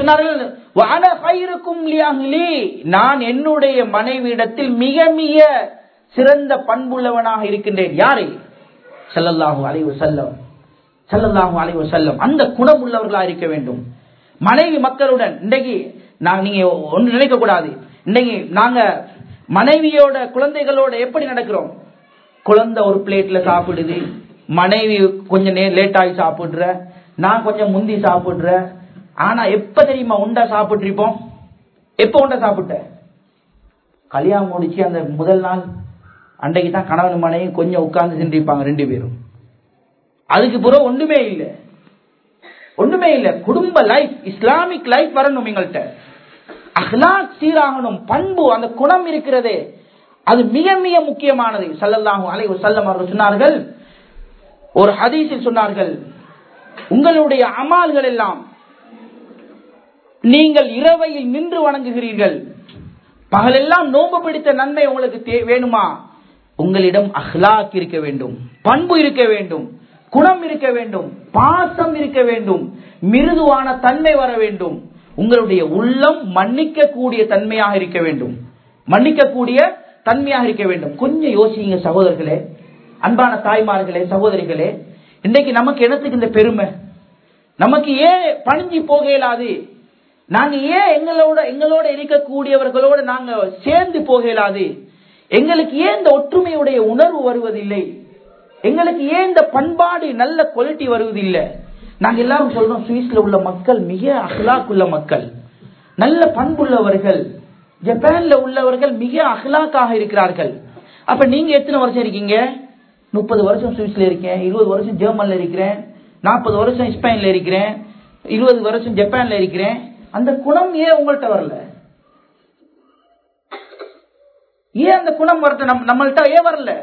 சொன்னார்கள் நான் என்னுடைய மனைவியிடத்தில் மிக மிக சிறந்த பண்புள்ளவனாக இருக்கின்றேன் யாரை செல்லல்லாஹு அலைவு செல்லம் செல்லல்லாஹு அலைவு செல்லம் அந்த குணம் உள்ளவர்களா இருக்க வேண்டும் மனைவி மக்களுடன் இன்றைக்கு நான் நீங்க ஒன்று நினைக்க கூடாது இன்னைக்கு நாங்க மனைவியோட குழந்தைகளோட எப்படி நடக்கிறோம் குழந்தை ஒரு பிளேட்ல சாப்பிடுது மனைவி கொஞ்சம் லேட் ஆகி சாப்பிடுற நான் கொஞ்சம் முந்தி சாப்பிடுற ஆனா எப்ப தெரியுமா உண்டா சாப்பிட்டுருப்போம் எப்ப உண்டா சாப்பிட்ட கல்யாணம் முடிச்சு அந்த முதல் நாள் அன்றைக்கு தான் கணவன் மனைவி கொஞ்சம் உட்கார்ந்து சென்றிருப்பாங்க ரெண்டு பேரும் அதுக்கு பிறகு ஒண்ணுமே இல்லை ஒண்ணுமே இல்லை குடும்ப லைஃப் இஸ்லாமிக் லைஃப் வரணும் எங்கள்கிட்ட அஹ்லாக் சீராகணும் பண்பு அந்த குணம் இருக்கிறதே அது மிக மிக முக்கியமானது சல்லல்லாஹு அலைஹி வஸல்லம் அவர்கள் சொன்னார்கள் ஒரு ஹதீஸில் சொன்னார்கள் உங்களுடைய அமால்கள் எல்லாம் நீங்கள் இரவையில் நின்று வணங்குகிறீர்கள் பகலெல்லாம் நோம்பு பிடித்த நன்மை உங்களுக்கு வேணுமா உங்களிடம் அஹ்லாக் இருக்க வேண்டும் பண்பு இருக்க வேண்டும் குணம் இருக்க வேண்டும் பாசம் இருக்க வேண்டும் மிருதுவான தன்மை வர வேண்டும் உங்களுடைய உள்ளம் மன்னிக்க கூடிய தன்மையாக இருக்க வேண்டும் மன்னிக்க கூடிய தன்மையாக இருக்க வேண்டும் கொஞ்சம் யோசிங்க சகோதரர்களே அன்பான தாய்மார்களே சகோதரிகளே இன்னைக்கு நமக்கு என்னத்துக்கு இந்த பெருமை நமக்கு ஏன் பணிஞ்சு போக இயலாது நாங்க ஏன் எங்களோட எங்களோட இருக்கக்கூடியவர்களோட நாங்க சேர்ந்து போக இயலாது எங்களுக்கு ஏன் இந்த ஒற்றுமையுடைய உணர்வு வருவதில்லை எங்களுக்கு ஏன் இந்த பண்பாடு நல்ல குவாலிட்டி வருவதில்லை நாங்க எல்லாரும் சொல்றோம் சுவிஸ்ல உள்ள மக்கள் மிக அஹ்லாக்குள்ள மக்கள் நல்ல பண்புள்ளவர்கள் ஜப்பான்ல உள்ளவர்கள் மிக அஹ்லாக்காக இருக்கிறார்கள் அப்ப நீங்க எத்தனை வருஷம் இருக்கீங்க முப்பது வருஷம் சுவிஸ்ல இருக்கேன் இருபது வருஷம் ஜெர்மன்ல இருக்கிறேன் நாற்பது வருஷம் ஸ்பெயின்ல இருக்கிறேன் இருபது வருஷம் ஜப்பான்ல இருக்கிறேன் அந்த குணம் ஏன் உங்கள்கிட்ட வரல ஏன் அந்த குணம் வரட்ட நம் நம்மள்கிட்ட ஏன் வரல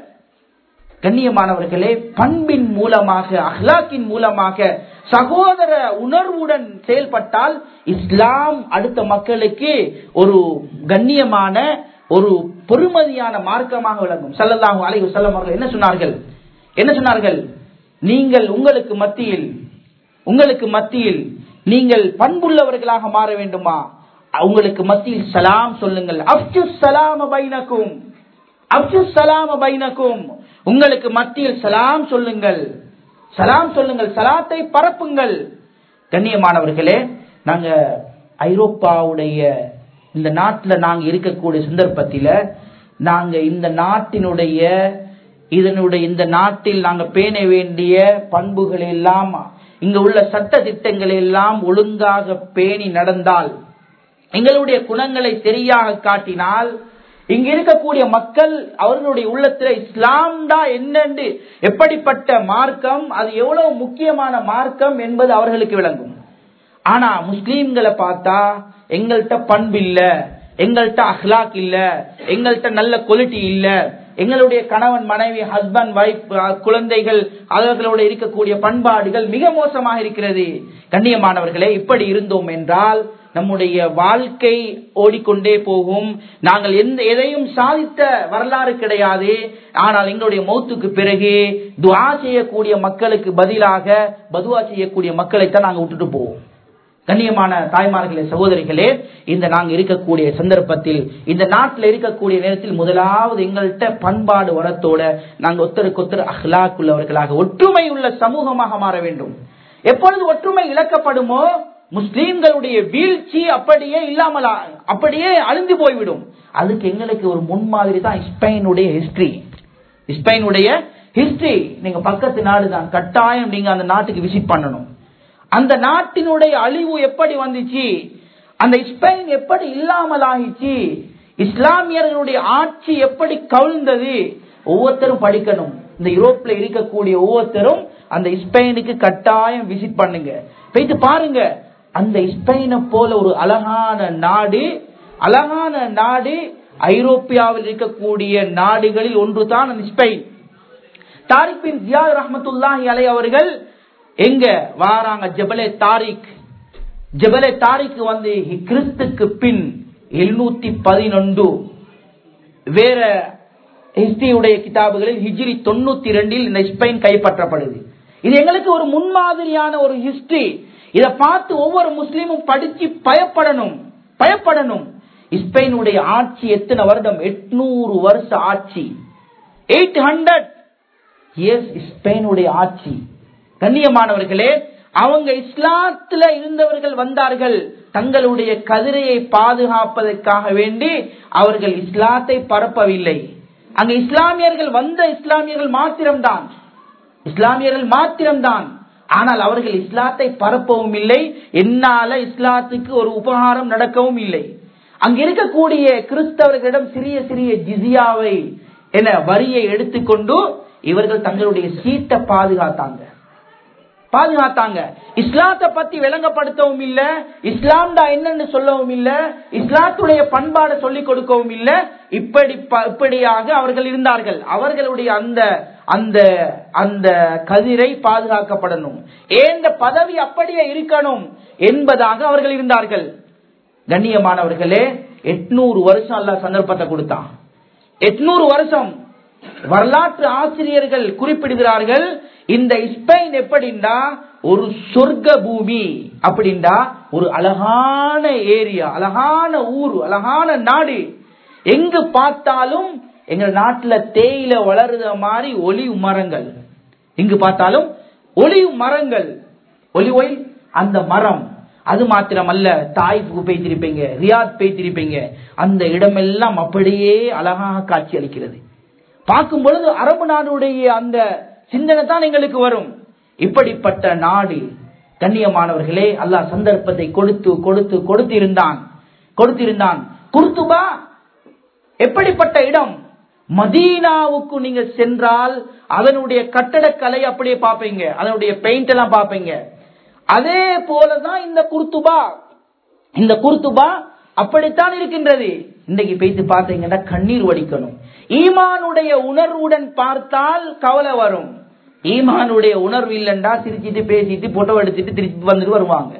கண்ணியமானவர்களே பண்பின் மூலமாக அஹ்லாக்கின் மூலமாக சகோதர உணர்வுடன் செயல்பட்டால் இஸ்லாம் அடுத்த மக்களுக்கு ஒரு கண்ணியமான ஒரு பொறுமதியான மார்க்கமாக விளங்கும் சல்லல்லாஹு அலைஹி வஸல்லம் அவர்கள் என்ன சொன்னார்கள் என்ன சொன்னார்கள் நீங்கள் உங்களுக்கு மத்தியில் உங்களுக்கு மத்தியில் நீங்கள் பண்புள்ளவர்களாக மாற வேண்டுமா உங்களுக்கு மத்தியில் சலாம் சொல்லுங்கள் அப்சு சலாம பைனக்கும் அப்சு சலாம பைனக்கும் உங்களுக்கு மத்தியில் சலாம் சொல்லுங்கள் சலாம் சொல்லுங்கள் சலாத்தை பரப்புங்கள் கண்ணியமானவர்களே நாங்க ஐரோப்பாவுடைய இந்த நாட்டுல நாங்க இருக்கக்கூடிய சந்தர்ப்பத்தில நாங்க இந்த நாட்டினுடைய இதனுடைய இந்த நாட்டில் நாங்க பேண வேண்டிய பண்புகள் எல்லாம் இங்க உள்ள சட்ட திட்டங்களை எல்லாம் ஒழுங்காக பேணி நடந்தால் எங்களுடைய குணங்களை சரியாக காட்டினால் இங்க இருக்கக்கூடிய மக்கள் அவர்களுடைய உள்ளத்துல இஸ்லாம் தான் என்னென்று எப்படிப்பட்ட மார்க்கம் அது எவ்வளவு முக்கியமான மார்க்கம் என்பது அவர்களுக்கு விளங்கும் ஆனா முஸ்லீம்களை பார்த்தா எங்கள்கிட்ட பண்பு இல்ல எங்கள்கிட்ட அஹ்லாக் இல்ல எங்கள்கிட்ட நல்ல குவாலிட்டி இல்ல எங்களுடைய கணவன் மனைவி ஹஸ்பண்ட் வைஃப் குழந்தைகள் அவர்களோட இருக்கக்கூடிய பண்பாடுகள் மிக மோசமாக இருக்கிறது கண்ணியமானவர்களே இப்படி இருந்தோம் என்றால் நம்முடைய வாழ்க்கை ஓடிக்கொண்டே போகும் நாங்கள் எந்த எதையும் சாதித்த வரலாறு கிடையாது ஆனால் எங்களுடைய மௌத்துக்கு பிறகு துவா செய்யக்கூடிய மக்களுக்கு பதிலாக பதுவா செய்யக்கூடிய மக்களைத்தான் நாங்கள் விட்டுட்டு போவோம் கண்ணியமான தாய்மார்களே சகோதரிகளே இந்த நாங்க இருக்கக்கூடிய சந்தர்ப்பத்தில் இந்த நாட்டில் இருக்கக்கூடிய நேரத்தில் முதலாவது எங்கள்கிட்ட பண்பாடு வளத்தோட நாங்க ஒத்தருக்கு ஒத்தர் அஹ்லாக் உள்ளவர்களாக ஒற்றுமை உள்ள சமூகமாக மாற வேண்டும் எப்பொழுது ஒற்றுமை இழக்கப்படுமோ முஸ்லீம்களுடைய வீழ்ச்சி அப்படியே இல்லாமல் அப்படியே அழிந்து போய்விடும் அதுக்கு எங்களுக்கு ஒரு முன்மாதிரி தான் ஸ்பெயினுடைய ஹிஸ்டரி ஸ்பெயினுடைய ஹிஸ்டரி நீங்க பக்கத்து நாடு தான் கட்டாயம் நீங்க அந்த நாட்டுக்கு விசிட் பண்ணணும் அந்த நாட்டினுடைய அழிவு எப்படி வந்துச்சு அந்த ஸ்பெயின் எப்படி இல்லாமல் ஆகிச்சு இஸ்லாமியர்களுடைய ஆட்சி எப்படி கவிழ்ந்தது ஒவ்வொருத்தரும் படிக்கணும் இந்த யூரோப்ல இருக்கக்கூடிய ஒவ்வொருத்தரும் அந்த ஸ்பெயினுக்கு கட்டாயம் விசிட் பண்ணுங்க போயிட்டு பாருங்க அந்த ஸ்பெயினை போல ஒரு அழகான நாடு அழகான நாடு ஐரோப்பியாவில் இருக்கக்கூடிய நாடுகளில் ஒன்றுதான் அந்த ஸ்பெயின் தாரிக் பின் ஜியாத் ரஹமத்துல்லாஹி அலை அவர்கள் எங்க வாராங்க ஜபலே தாரிக் ஜபலே தாரிக் வந்து கிறிஸ்துக்கு பின் எழுநூத்தி பதினொன்று வேற ஹிஸ்டரியுடைய கிதாபுகளில் ஹிஜ்ரி தொண்ணூத்தி ரெண்டில் இந்த ஸ்பெயின் கைப்பற்றப்படுது இது எங்களுக்கு ஒரு முன்மாதிரியான ஒரு ஹிஸ்டரி இதை பார்த்து ஒவ்வொரு முஸ்லீமும் படிச்சு பயப்படணும் பயப்படணும் ஸ்பெயினுடைய ஆட்சி எத்தனை வருடம் எட்நூறு வருஷ ஆட்சி எயிட் ஹண்ட்ரட் இயர்ஸ் ஸ்பெயினுடைய ஆட்சி கண்ணியமானவர்களே அவங்க இஸ்லாத்துல இருந்தவர்கள் வந்தார்கள் தங்களுடைய கதிரையை பாதுகாப்பதற்காக வேண்டி அவர்கள் இஸ்லாத்தை பரப்பவில்லை அங்க இஸ்லாமியர்கள் வந்த இஸ்லாமியர்கள் மாத்திரம்தான் இஸ்லாமியர்கள் மாத்திரம்தான் ஆனால் அவர்கள் இஸ்லாத்தை பரப்பவும் இல்லை என்னால இஸ்லாத்துக்கு ஒரு உபகாரம் நடக்கவும் இல்லை அங்க இருக்கக்கூடிய கிறிஸ்தவர்களிடம் சிறிய சிறிய ஜிசியாவை என வரியை எடுத்துக்கொண்டு இவர்கள் தங்களுடைய சீட்டை பாதுகாத்தாங்க பாதுகாத்தாங்க இஸ்லாத்தை பத்தி விளங்கப்படுத்தவும் இல்ல இஸ்லாம் தான் என்னன்னு சொல்லவும் இல்ல இஸ்லாத்துடைய பண்பாடை சொல்லிக் கொடுக்கவும் இல்ல இப்படி இப்படியாக அவர்கள் இருந்தார்கள் அவர்களுடைய அந்த அந்த அந்த கதிரை பாதுகாக்கப்படணும் ஏந்த பதவி அப்படியே இருக்கணும் என்பதாக அவர்கள் இருந்தார்கள் கண்ணியமானவர்களே எட்நூறு வருஷம் அல்ல சந்தர்ப்பத்தை கொடுத்தான் எட்நூறு வருஷம் வரலாற்று ஆசிரியர்கள் குறிப்பிடுகிறார்கள் இந்த ஸ்பெயின் எப்படின்னா ஒரு சொர்க்க பூமி அப்படின்டா ஒரு அழகான ஏரியா அழகான ஊர் அழகான நாடு எங்கு பார்த்தாலும் எங்க நாட்டுல தேயில வளருத மாதிரி ஒளிவு மரங்கள் எங்கு பார்த்தாலும் ஒளிவு மரங்கள் ஒலி ஒயில் அந்த மரம் அது மாத்திரமல்ல தாய்ப்புக்கு பேய்த்திருப்பீங்க ரியாத் பேய்த்திருப்பீங்க அந்த இடமெல்லாம் அப்படியே அழகாக காட்சி அளிக்கிறது பார்க்கும் பொழுது அரபு நாடுடைய அந்த சிந்தனை தான் எங்களுக்கு வரும் இப்படிப்பட்ட நாடு கண்ணியமானவர்களே அல்லாஹ் சந்தர்ப்பத்தை கொடுத்து கொடுத்து கொடுத்திருந்தான் கொடுத்திருந்தான் குர்துபா எப்படிப்பட்ட இடம் மதீனாவுக்கு நீங்க சென்றால் அதனுடைய கட்டடக்கலை அப்படியே பார்ப்பீங்க அதனுடைய பெயிண்ட் எல்லாம் பார்ப்பீங்க அதே போலதான் இந்த குர்துபா இந்த குர்துபா அப்படித்தான் இருக்கின்றது இன்னைக்கு பேசி பார்த்தீங்கன்னா கண்ணீர் வடிக்கணும் ஈமானுடைய உணர்வுடன் பார்த்தால் கவலை வரும் ஈமானுடைய உணர்வு இல்லைண்டா சிரிச்சிட்டு பேசிட்டு போட்டோ எடுத்துட்டு திருப்பி வந்துட்டு வருவாங்க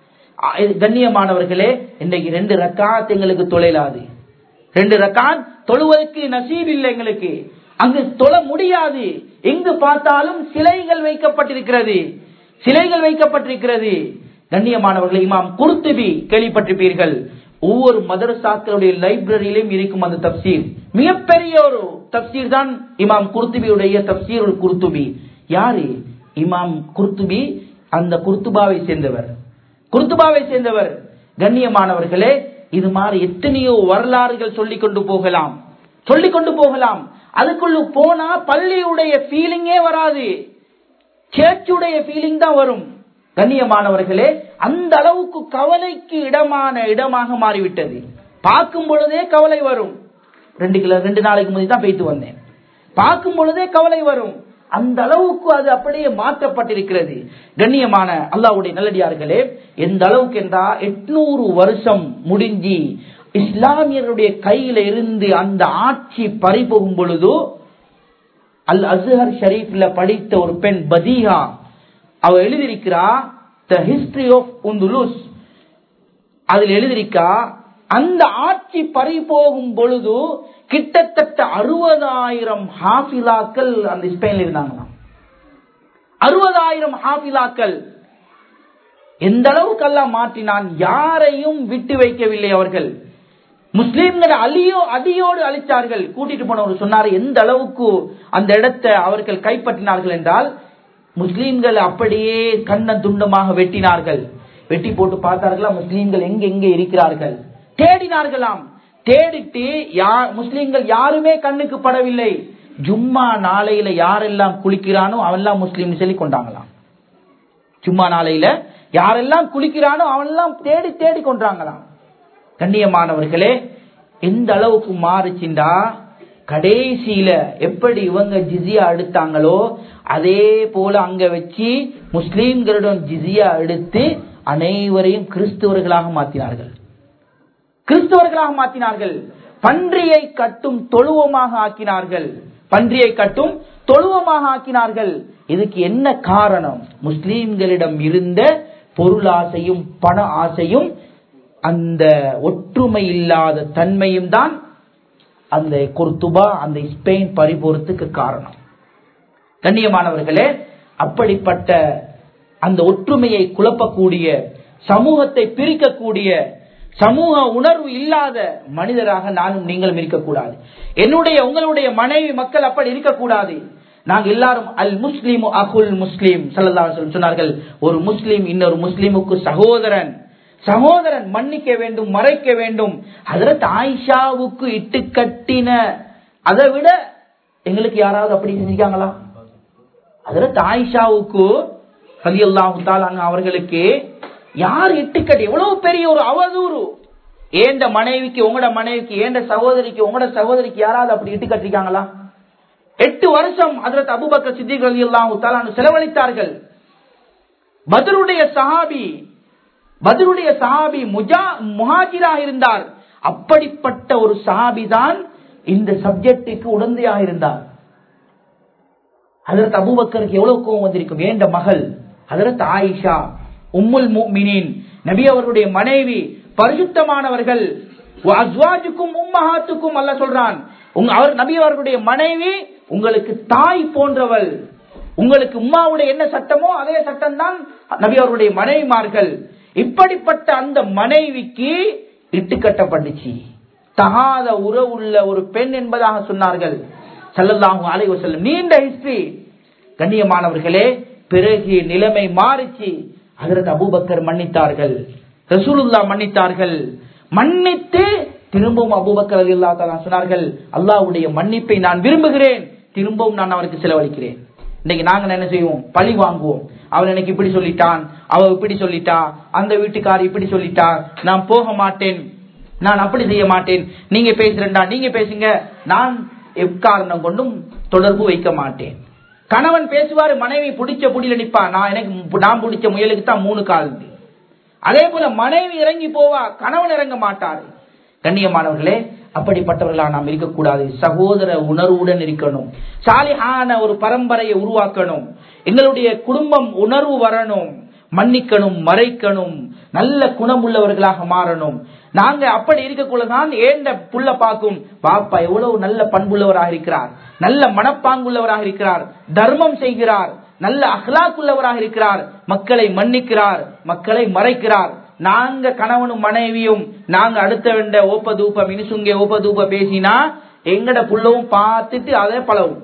ஆ, இது கண்ணியமானவர்களே இன்னைக்கு ரெண்டு ரக்காத் எங்களுக்கு தொழிலாது ரெண்டு ரக்காத் தொழுவதற்கு நசீப் இல்லை எங்களுக்கு அங்கு தொழ முடியாது எங்கு பார்த்தாலும் சிலைகள் வைக்கப்பட்டிருக்கிறது சிலைகள் வைக்கப்பட்டிருக்கிறது கண்ணியமானவர்களே இமாம் குர்துபி கேள்விப்பட்டிருப்பீர்கள் ஒவ்வொரு மதரசாக்களுடைய லைப்ரரியிலும் இருக்கும் அந்த தப்சீர் மிகப்பெரிய ஒரு தப்சீர் தான் இமாம் குர்துபியுடைய தப்சீர் குர்துபி யாரு இமாம் குர்துபி அந்த குர்துபாவை சேர்ந்தவர் குர்துபாவை சேர்ந்தவர் கண்ணியமானவர்களே இது மாதிரி எத்தனையோ வரலாறுகள் சொல்லிக் கொண்டு போகலாம் சொல்லிக் கொண்டு போகலாம் அதுக்குள்ள போனா பள்ளியுடைய ஃபீலிங்கே வராது சேர்ச்சுடைய ஃபீலிங் தான் வரும் கண்ணியமானவர்களே அந்த அளவுக்கு கவலைக்கு இடமான இடமாக மாறிவிட்டது பார்க்கும் பொழுதே கவலை வரும் ரெண்டு கிலோ ரெண்டு நாளைக்கு முந்தைய தான் போயிட்டு வந்தேன் பார்க்கும் பொழுதே கவலை வரும் அந்த அளவுக்கு அது அப்படியே மாற்றப்பட்டிருக்கிறது கண்ணியமான அல்லாவுடைய நல்லடியார்களே எந்த அளவுக்கு என்றா எட்நூறு வருஷம் முடிஞ்சி இஸ்லாமியருடைய கையில இருந்து அந்த ஆட்சி பறிபோகும் பொழுது அல் அஸ்ஹர் ஷரீஃப்ல படித்த ஒரு பெண் பதீஹா அவ எழுதியிருக்கிறா த ஹிஸ்டரி ஆஃப் உந்துலுஸ் அதில் எழுதியிருக்கா அந்த ஆட்சி பறி போகும் பொழுது கிட்டத்தட்ட அறுபதாயிரம் ஹாஃபிலாக்கள் அந்த ஸ்பெயின்ல இருந்தாங்களாம் அறுபதாயிரம் ஹாஃபிலாக்கள் எந்த அளவுக்கு எல்லாம் மாற்றினான் யாரையும் விட்டு வைக்கவில்லை அவர்கள் முஸ்லீம்களை அலியோ அடியோடு அழிச்சார்கள் கூட்டிட்டு போனவர் சொன்னார் எந்த அளவுக்கு அந்த இடத்தை அவர்கள் கைப்பற்றினார்கள் என்றால் முஸ்லீம்கள் அப்படியே கண்ண துண்டமாக வெட்டினார்கள் வெட்டி போட்டு பார்த்தார்களா முஸ்லீம்கள் எங்க எங்க இருக்கிறார்கள் தேடினார்களாம் தேடிட்டு யா- முஸ்லீம்கள் யாருமே கண்ணுக்கு படவில்லை ஜும்மா நாளையில யாரெல்லாம் குளிக்கிறானோ அவெல்லாம் முஸ்லீம் சொல்லி கொண்டாங்களாம் சும்மா நாளையில யாரெல்லாம் குளிக்கிறானோ அவனெல்லாம் தேடி தேடி கொண்டாங்களாம் கண்ணியமானவர்களே எந்த அளவுக்கு மாறுச்சுண்டா கடைசியில எப்படி இவங்க ஜிசியா எடுத்தாங்களோ அதே போல அங்க வச்சு முஸ்லீம்களிடம் ஜிசியா எடுத்து அனைவரையும் கிறிஸ்தவர்களாக மாற்றினார்கள் கிறிஸ்தவர்களாக மாற்றினார்கள் பன்றியை கட்டும் தொழுவமாக ஆக்கினார்கள் பன்றியை கட்டும் தொழுவமாக ஆக்கினார்கள் இதுக்கு என்ன காரணம் முஸ்லீம்களிடம் இருந்த பொருளாசையும் பண ஆசையும் அந்த ஒற்றுமை இல்லாத தன்மையும் தான் அந்த குர்துபா அந்த ஸ்பெயின் பரிபூரத்துக்கு காரணம் கண்ணியமானவர்களே அப்படிப்பட்ட அந்த ஒற்றுமையை குழப்பக்கூடிய சமூகத்தை பிரிக்கக்கூடிய சமூக உணர்வு இல்லாத மனிதராக நானும் நீங்களும் இருக்கக்கூடாது என்னுடைய உங்களுடைய மனைவி மக்கள் அப்படி இருக்கக்கூடாது நாங்க எல்லாரும் அல் முஸ்லிம் அகுல் முஸ்லிம் சல்லல்லாஹு அலைஹி வஸல்லம் சொன்னார்கள் ஒரு முஸ்லிம் இன்னொரு முஸ்லிமுக்கு சகோதரன் சகோதரன் மன்னிக்க வேண்டும் மறைக்க வேண்டும் ஹஜரத் ஆயிஷாவுக்கு இட்டு கட்டின அதை விட எங்களுக்கு யாராவது அப்படி செஞ்சிருக்காங்களா ஹஜரத் ஆயிஷாவுக்கு ரலியல்லாஹு தஆலா அன்ஹா அவர்களுக்கு யார் இட்டுக்கட்டி எவ்வளவு பெரிய ஒரு அவதூறு ஏண்ட மனைவிக்கு உங்களோட மனைவிக்கு ஏண்ட சகோதரிக்கு உங்களோட சகோதரிக்கு யாராவது அப்படி இட்டு கட்டிருக்காங்களா எட்டு வருஷம் ஹஜரத் அபூபக்கர் சித்திக் ரலியல்லாஹு தஆலா அன்ஹு செலவழித்தார்கள் பத்ருடைய சஹாபி பத்ருடைய சஹாபி முஜா முஹாஜிரா இருந்தார் அப்படிப்பட்ட ஒரு சஹாபி தான் இந்த சப்ஜெக்டுக்கு உடந்தையாக இருந்தார் ஹதரத் அபூபக்கருக்கு எவ்வளவு கோவம் வந்திருக்கும் ஏண்ட மகள் ஹதரத் ஆயிஷா உம்முல் முஃமினீன் நபி அவர்களுடைய மனைவி பரிசுத்தமானவர்கள் அஸ்வாஜுக்கும் உம்மஹாத்துக்கும் அல்ல சொல்றான் உங்க அவர் நபி அவர்களுடைய மனைவி உங்களுக்கு தாய் போன்றவள் உங்களுக்கு உம்மாவுடைய என்ன சட்டமோ அதே சட்டம் தான் நபி அவருடைய மனைவிமார்கள் இப்படிப்பட்ட அந்த மனைவிக்கு இட்டு கட்டப்பட்டுச்சு தகாத உறவுள்ள ஒரு பெண் என்பதாக சொன்னார்கள் சல்லல்லாஹு அலைஹி வஸல்லம் நீண்ட ஹிஸ்டரி கண்ணியமானவர்களே பிறகு நிலைமை மாறிச்சு ஹஜரத் அபூபக்கர் மன்னித்தார்கள் ரசூலுல்லா மன்னித்தார்கள் மன்னித்து திரும்பவும் அபூபக்கர் ரலியல்லாஹு தஆலா சொன்னார்கள் அல்லாஹ்வுடைய மன்னிப்பை நான் விரும்புகிறேன் திரும்பவும் நான் அவருக்கு செலவழிக்கிறேன் இன்னைக்கு நாங்க என்ன செய்வோம் பழி வாங்குவோம் அவன் எனக்கு இப்படி சொல்லிட்டான் அவ இப்படி சொல்லிட்டா அந்த வீட்டுக்கார் இப்படி சொல்லிட்டா நான் போக மாட்டேன் நான் அப்படி செய்ய மாட்டேன் நீங்க பேசுறேன்டா நீங்க பேசுங்க நான் எக்காரணம் கொண்டும் தொடர்பு வைக்க மாட்டேன் கணவன் பேசுவாரு மனைவி பிடிச்ச புடியில நிப்பா நான் எனக்கு நான் பிடிச்ச முயலுக்கு தான் மூணு கால் உண்டு. அதே போல மனைவி இறங்கி போவா கணவன் இறங்க மாட்டாரு கண்ணியமானவர்களே அப்படிப்பட்டவர்களா நாம் இருக்கக்கூடாது சகோதர உணர்வுடன் இருக்கணும் சாலிஹான ஒரு பரம்பரையை உருவாக்கணும் எங்களுடைய குடும்பம் உணர்வு வரணும் மன்னிக்கணும் மறைக்கணும் நல்ல குணமுள்ளவர்களாக மாறணும் நாங்க அப்படி இருக்கக்குள்ளதான் ஏண்ட புள்ள பார்க்கும் பாப்பா எவ்வளவு நல்ல பண்புள்ளவராக இருக்கிறார் நல்ல மனப்பாங்குள்ளவராக இருக்கிறார் தர்மம் செய்கிறார் நல்ல அஹ்லாக்குள்ளவராக இருக்கிறார் மக்களை மன்னிக்கிறார் மக்களை மறைக்கிறார் நாங்க கணவனும் மனைவியும் நாங்க அடுத்த வேண்ட ஓப்ப தூப்ப மினுசுங்க ஓப்ப தூப்ப பேசினா எங்கட புள்ளவும் பார்த்துட்டு அதை பழவும்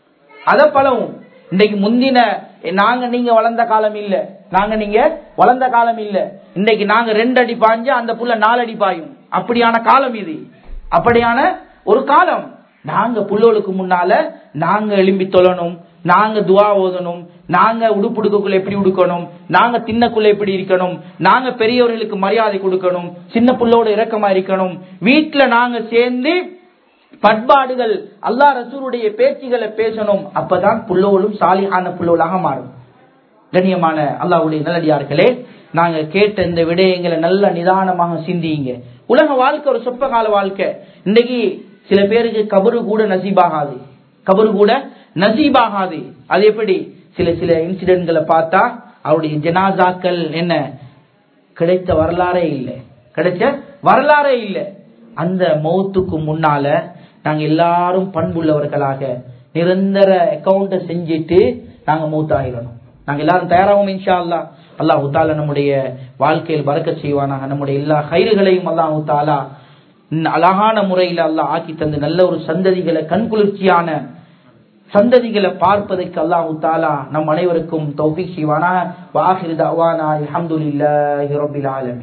அதை பழவும் இன்னைக்கு முந்தின நாங்க நீங்க வளர்ந்த காலம் இல்ல நாங்க நீங்க வளர்ந்த காலம் இல்ல இன்னைக்கு நாங்க ரெண்டு அடி பாஞ்சு அந்த புள்ள நாலு அடி பாயும் அப்படியான காலம் இது அப்படியான ஒரு காலம் நாங்க புள்ளோளுக்கு முன்னால நாங்க எழும்பி தொழணும் நாங்க துவா ஓதணும் நாங்க உடுப்புடுக்குள்ள எப்படி உடுக்கணும் நாங்க தின்னக்குள்ள எப்படி இருக்கணும் நாங்க பெரியவர்களுக்கு மரியாதை கொடுக்கணும் சின்ன புள்ளோட இரக்கமா இருக்கணும் வீட்டுல நாங்க சேர்ந்து பண்பாடுகள் அல்லா ரசூருடைய பேச்சுகளை பேசணும் அப்பதான் புள்ளோலும் சாலியான புள்ளோலாக மாறும் கண்ணியமான அல்லாவுடைய நல்லடியார்களே நாங்க கேட்ட இந்த விடயங்களை நல்ல நிதானமாக சிந்திங்க உலக வாழ்க்கை ஒரு சொப்ப கால வாழ்க்கை இன்னைக்கு சில பேருக்கு கபரு கூட நசீபாகாது கபரு கூட நசீபாகாது அது எப்படி சில சில இன்சிடென்ட்களை பார்த்தா அவருடைய ஜனாசாக்கள் என்ன கிடைத்த வரலாறே இல்லை கிடைச்ச வரலாறே இல்லை அந்த மௌத்துக்கு முன்னால நாங்க எல்லாரும் பண்புள்ளவர்களாக நிரந்தர அக்கௌண்ட செஞ்சுட்டு நாங்க மௌத்தாகிடணும் நாங்க எல்லாரும் தயாராகும் இன்ஷா அல்லா அல்லாஹு தாலா நம்முடைய வாழ்க்கையில் பறக்க செய்வானாக நம்முடைய எல்லா கயிறுகளையும் அல்லாஹு தாலா அழகான முறையில் அல்லாஹ் ஆக்கி தந்து நல்ல ஒரு சந்ததிகளை கண்குளிர்ச்சியான சந்ததிகளை பார்ப்பதற்கு அல்லாஹு தாலா நம் அனைவருக்கும் தௌஃபிக் செய்வானா வாஹிர் தவானா அல்ஹம்துலில்லாஹி ரப்பில் ஆலமீன்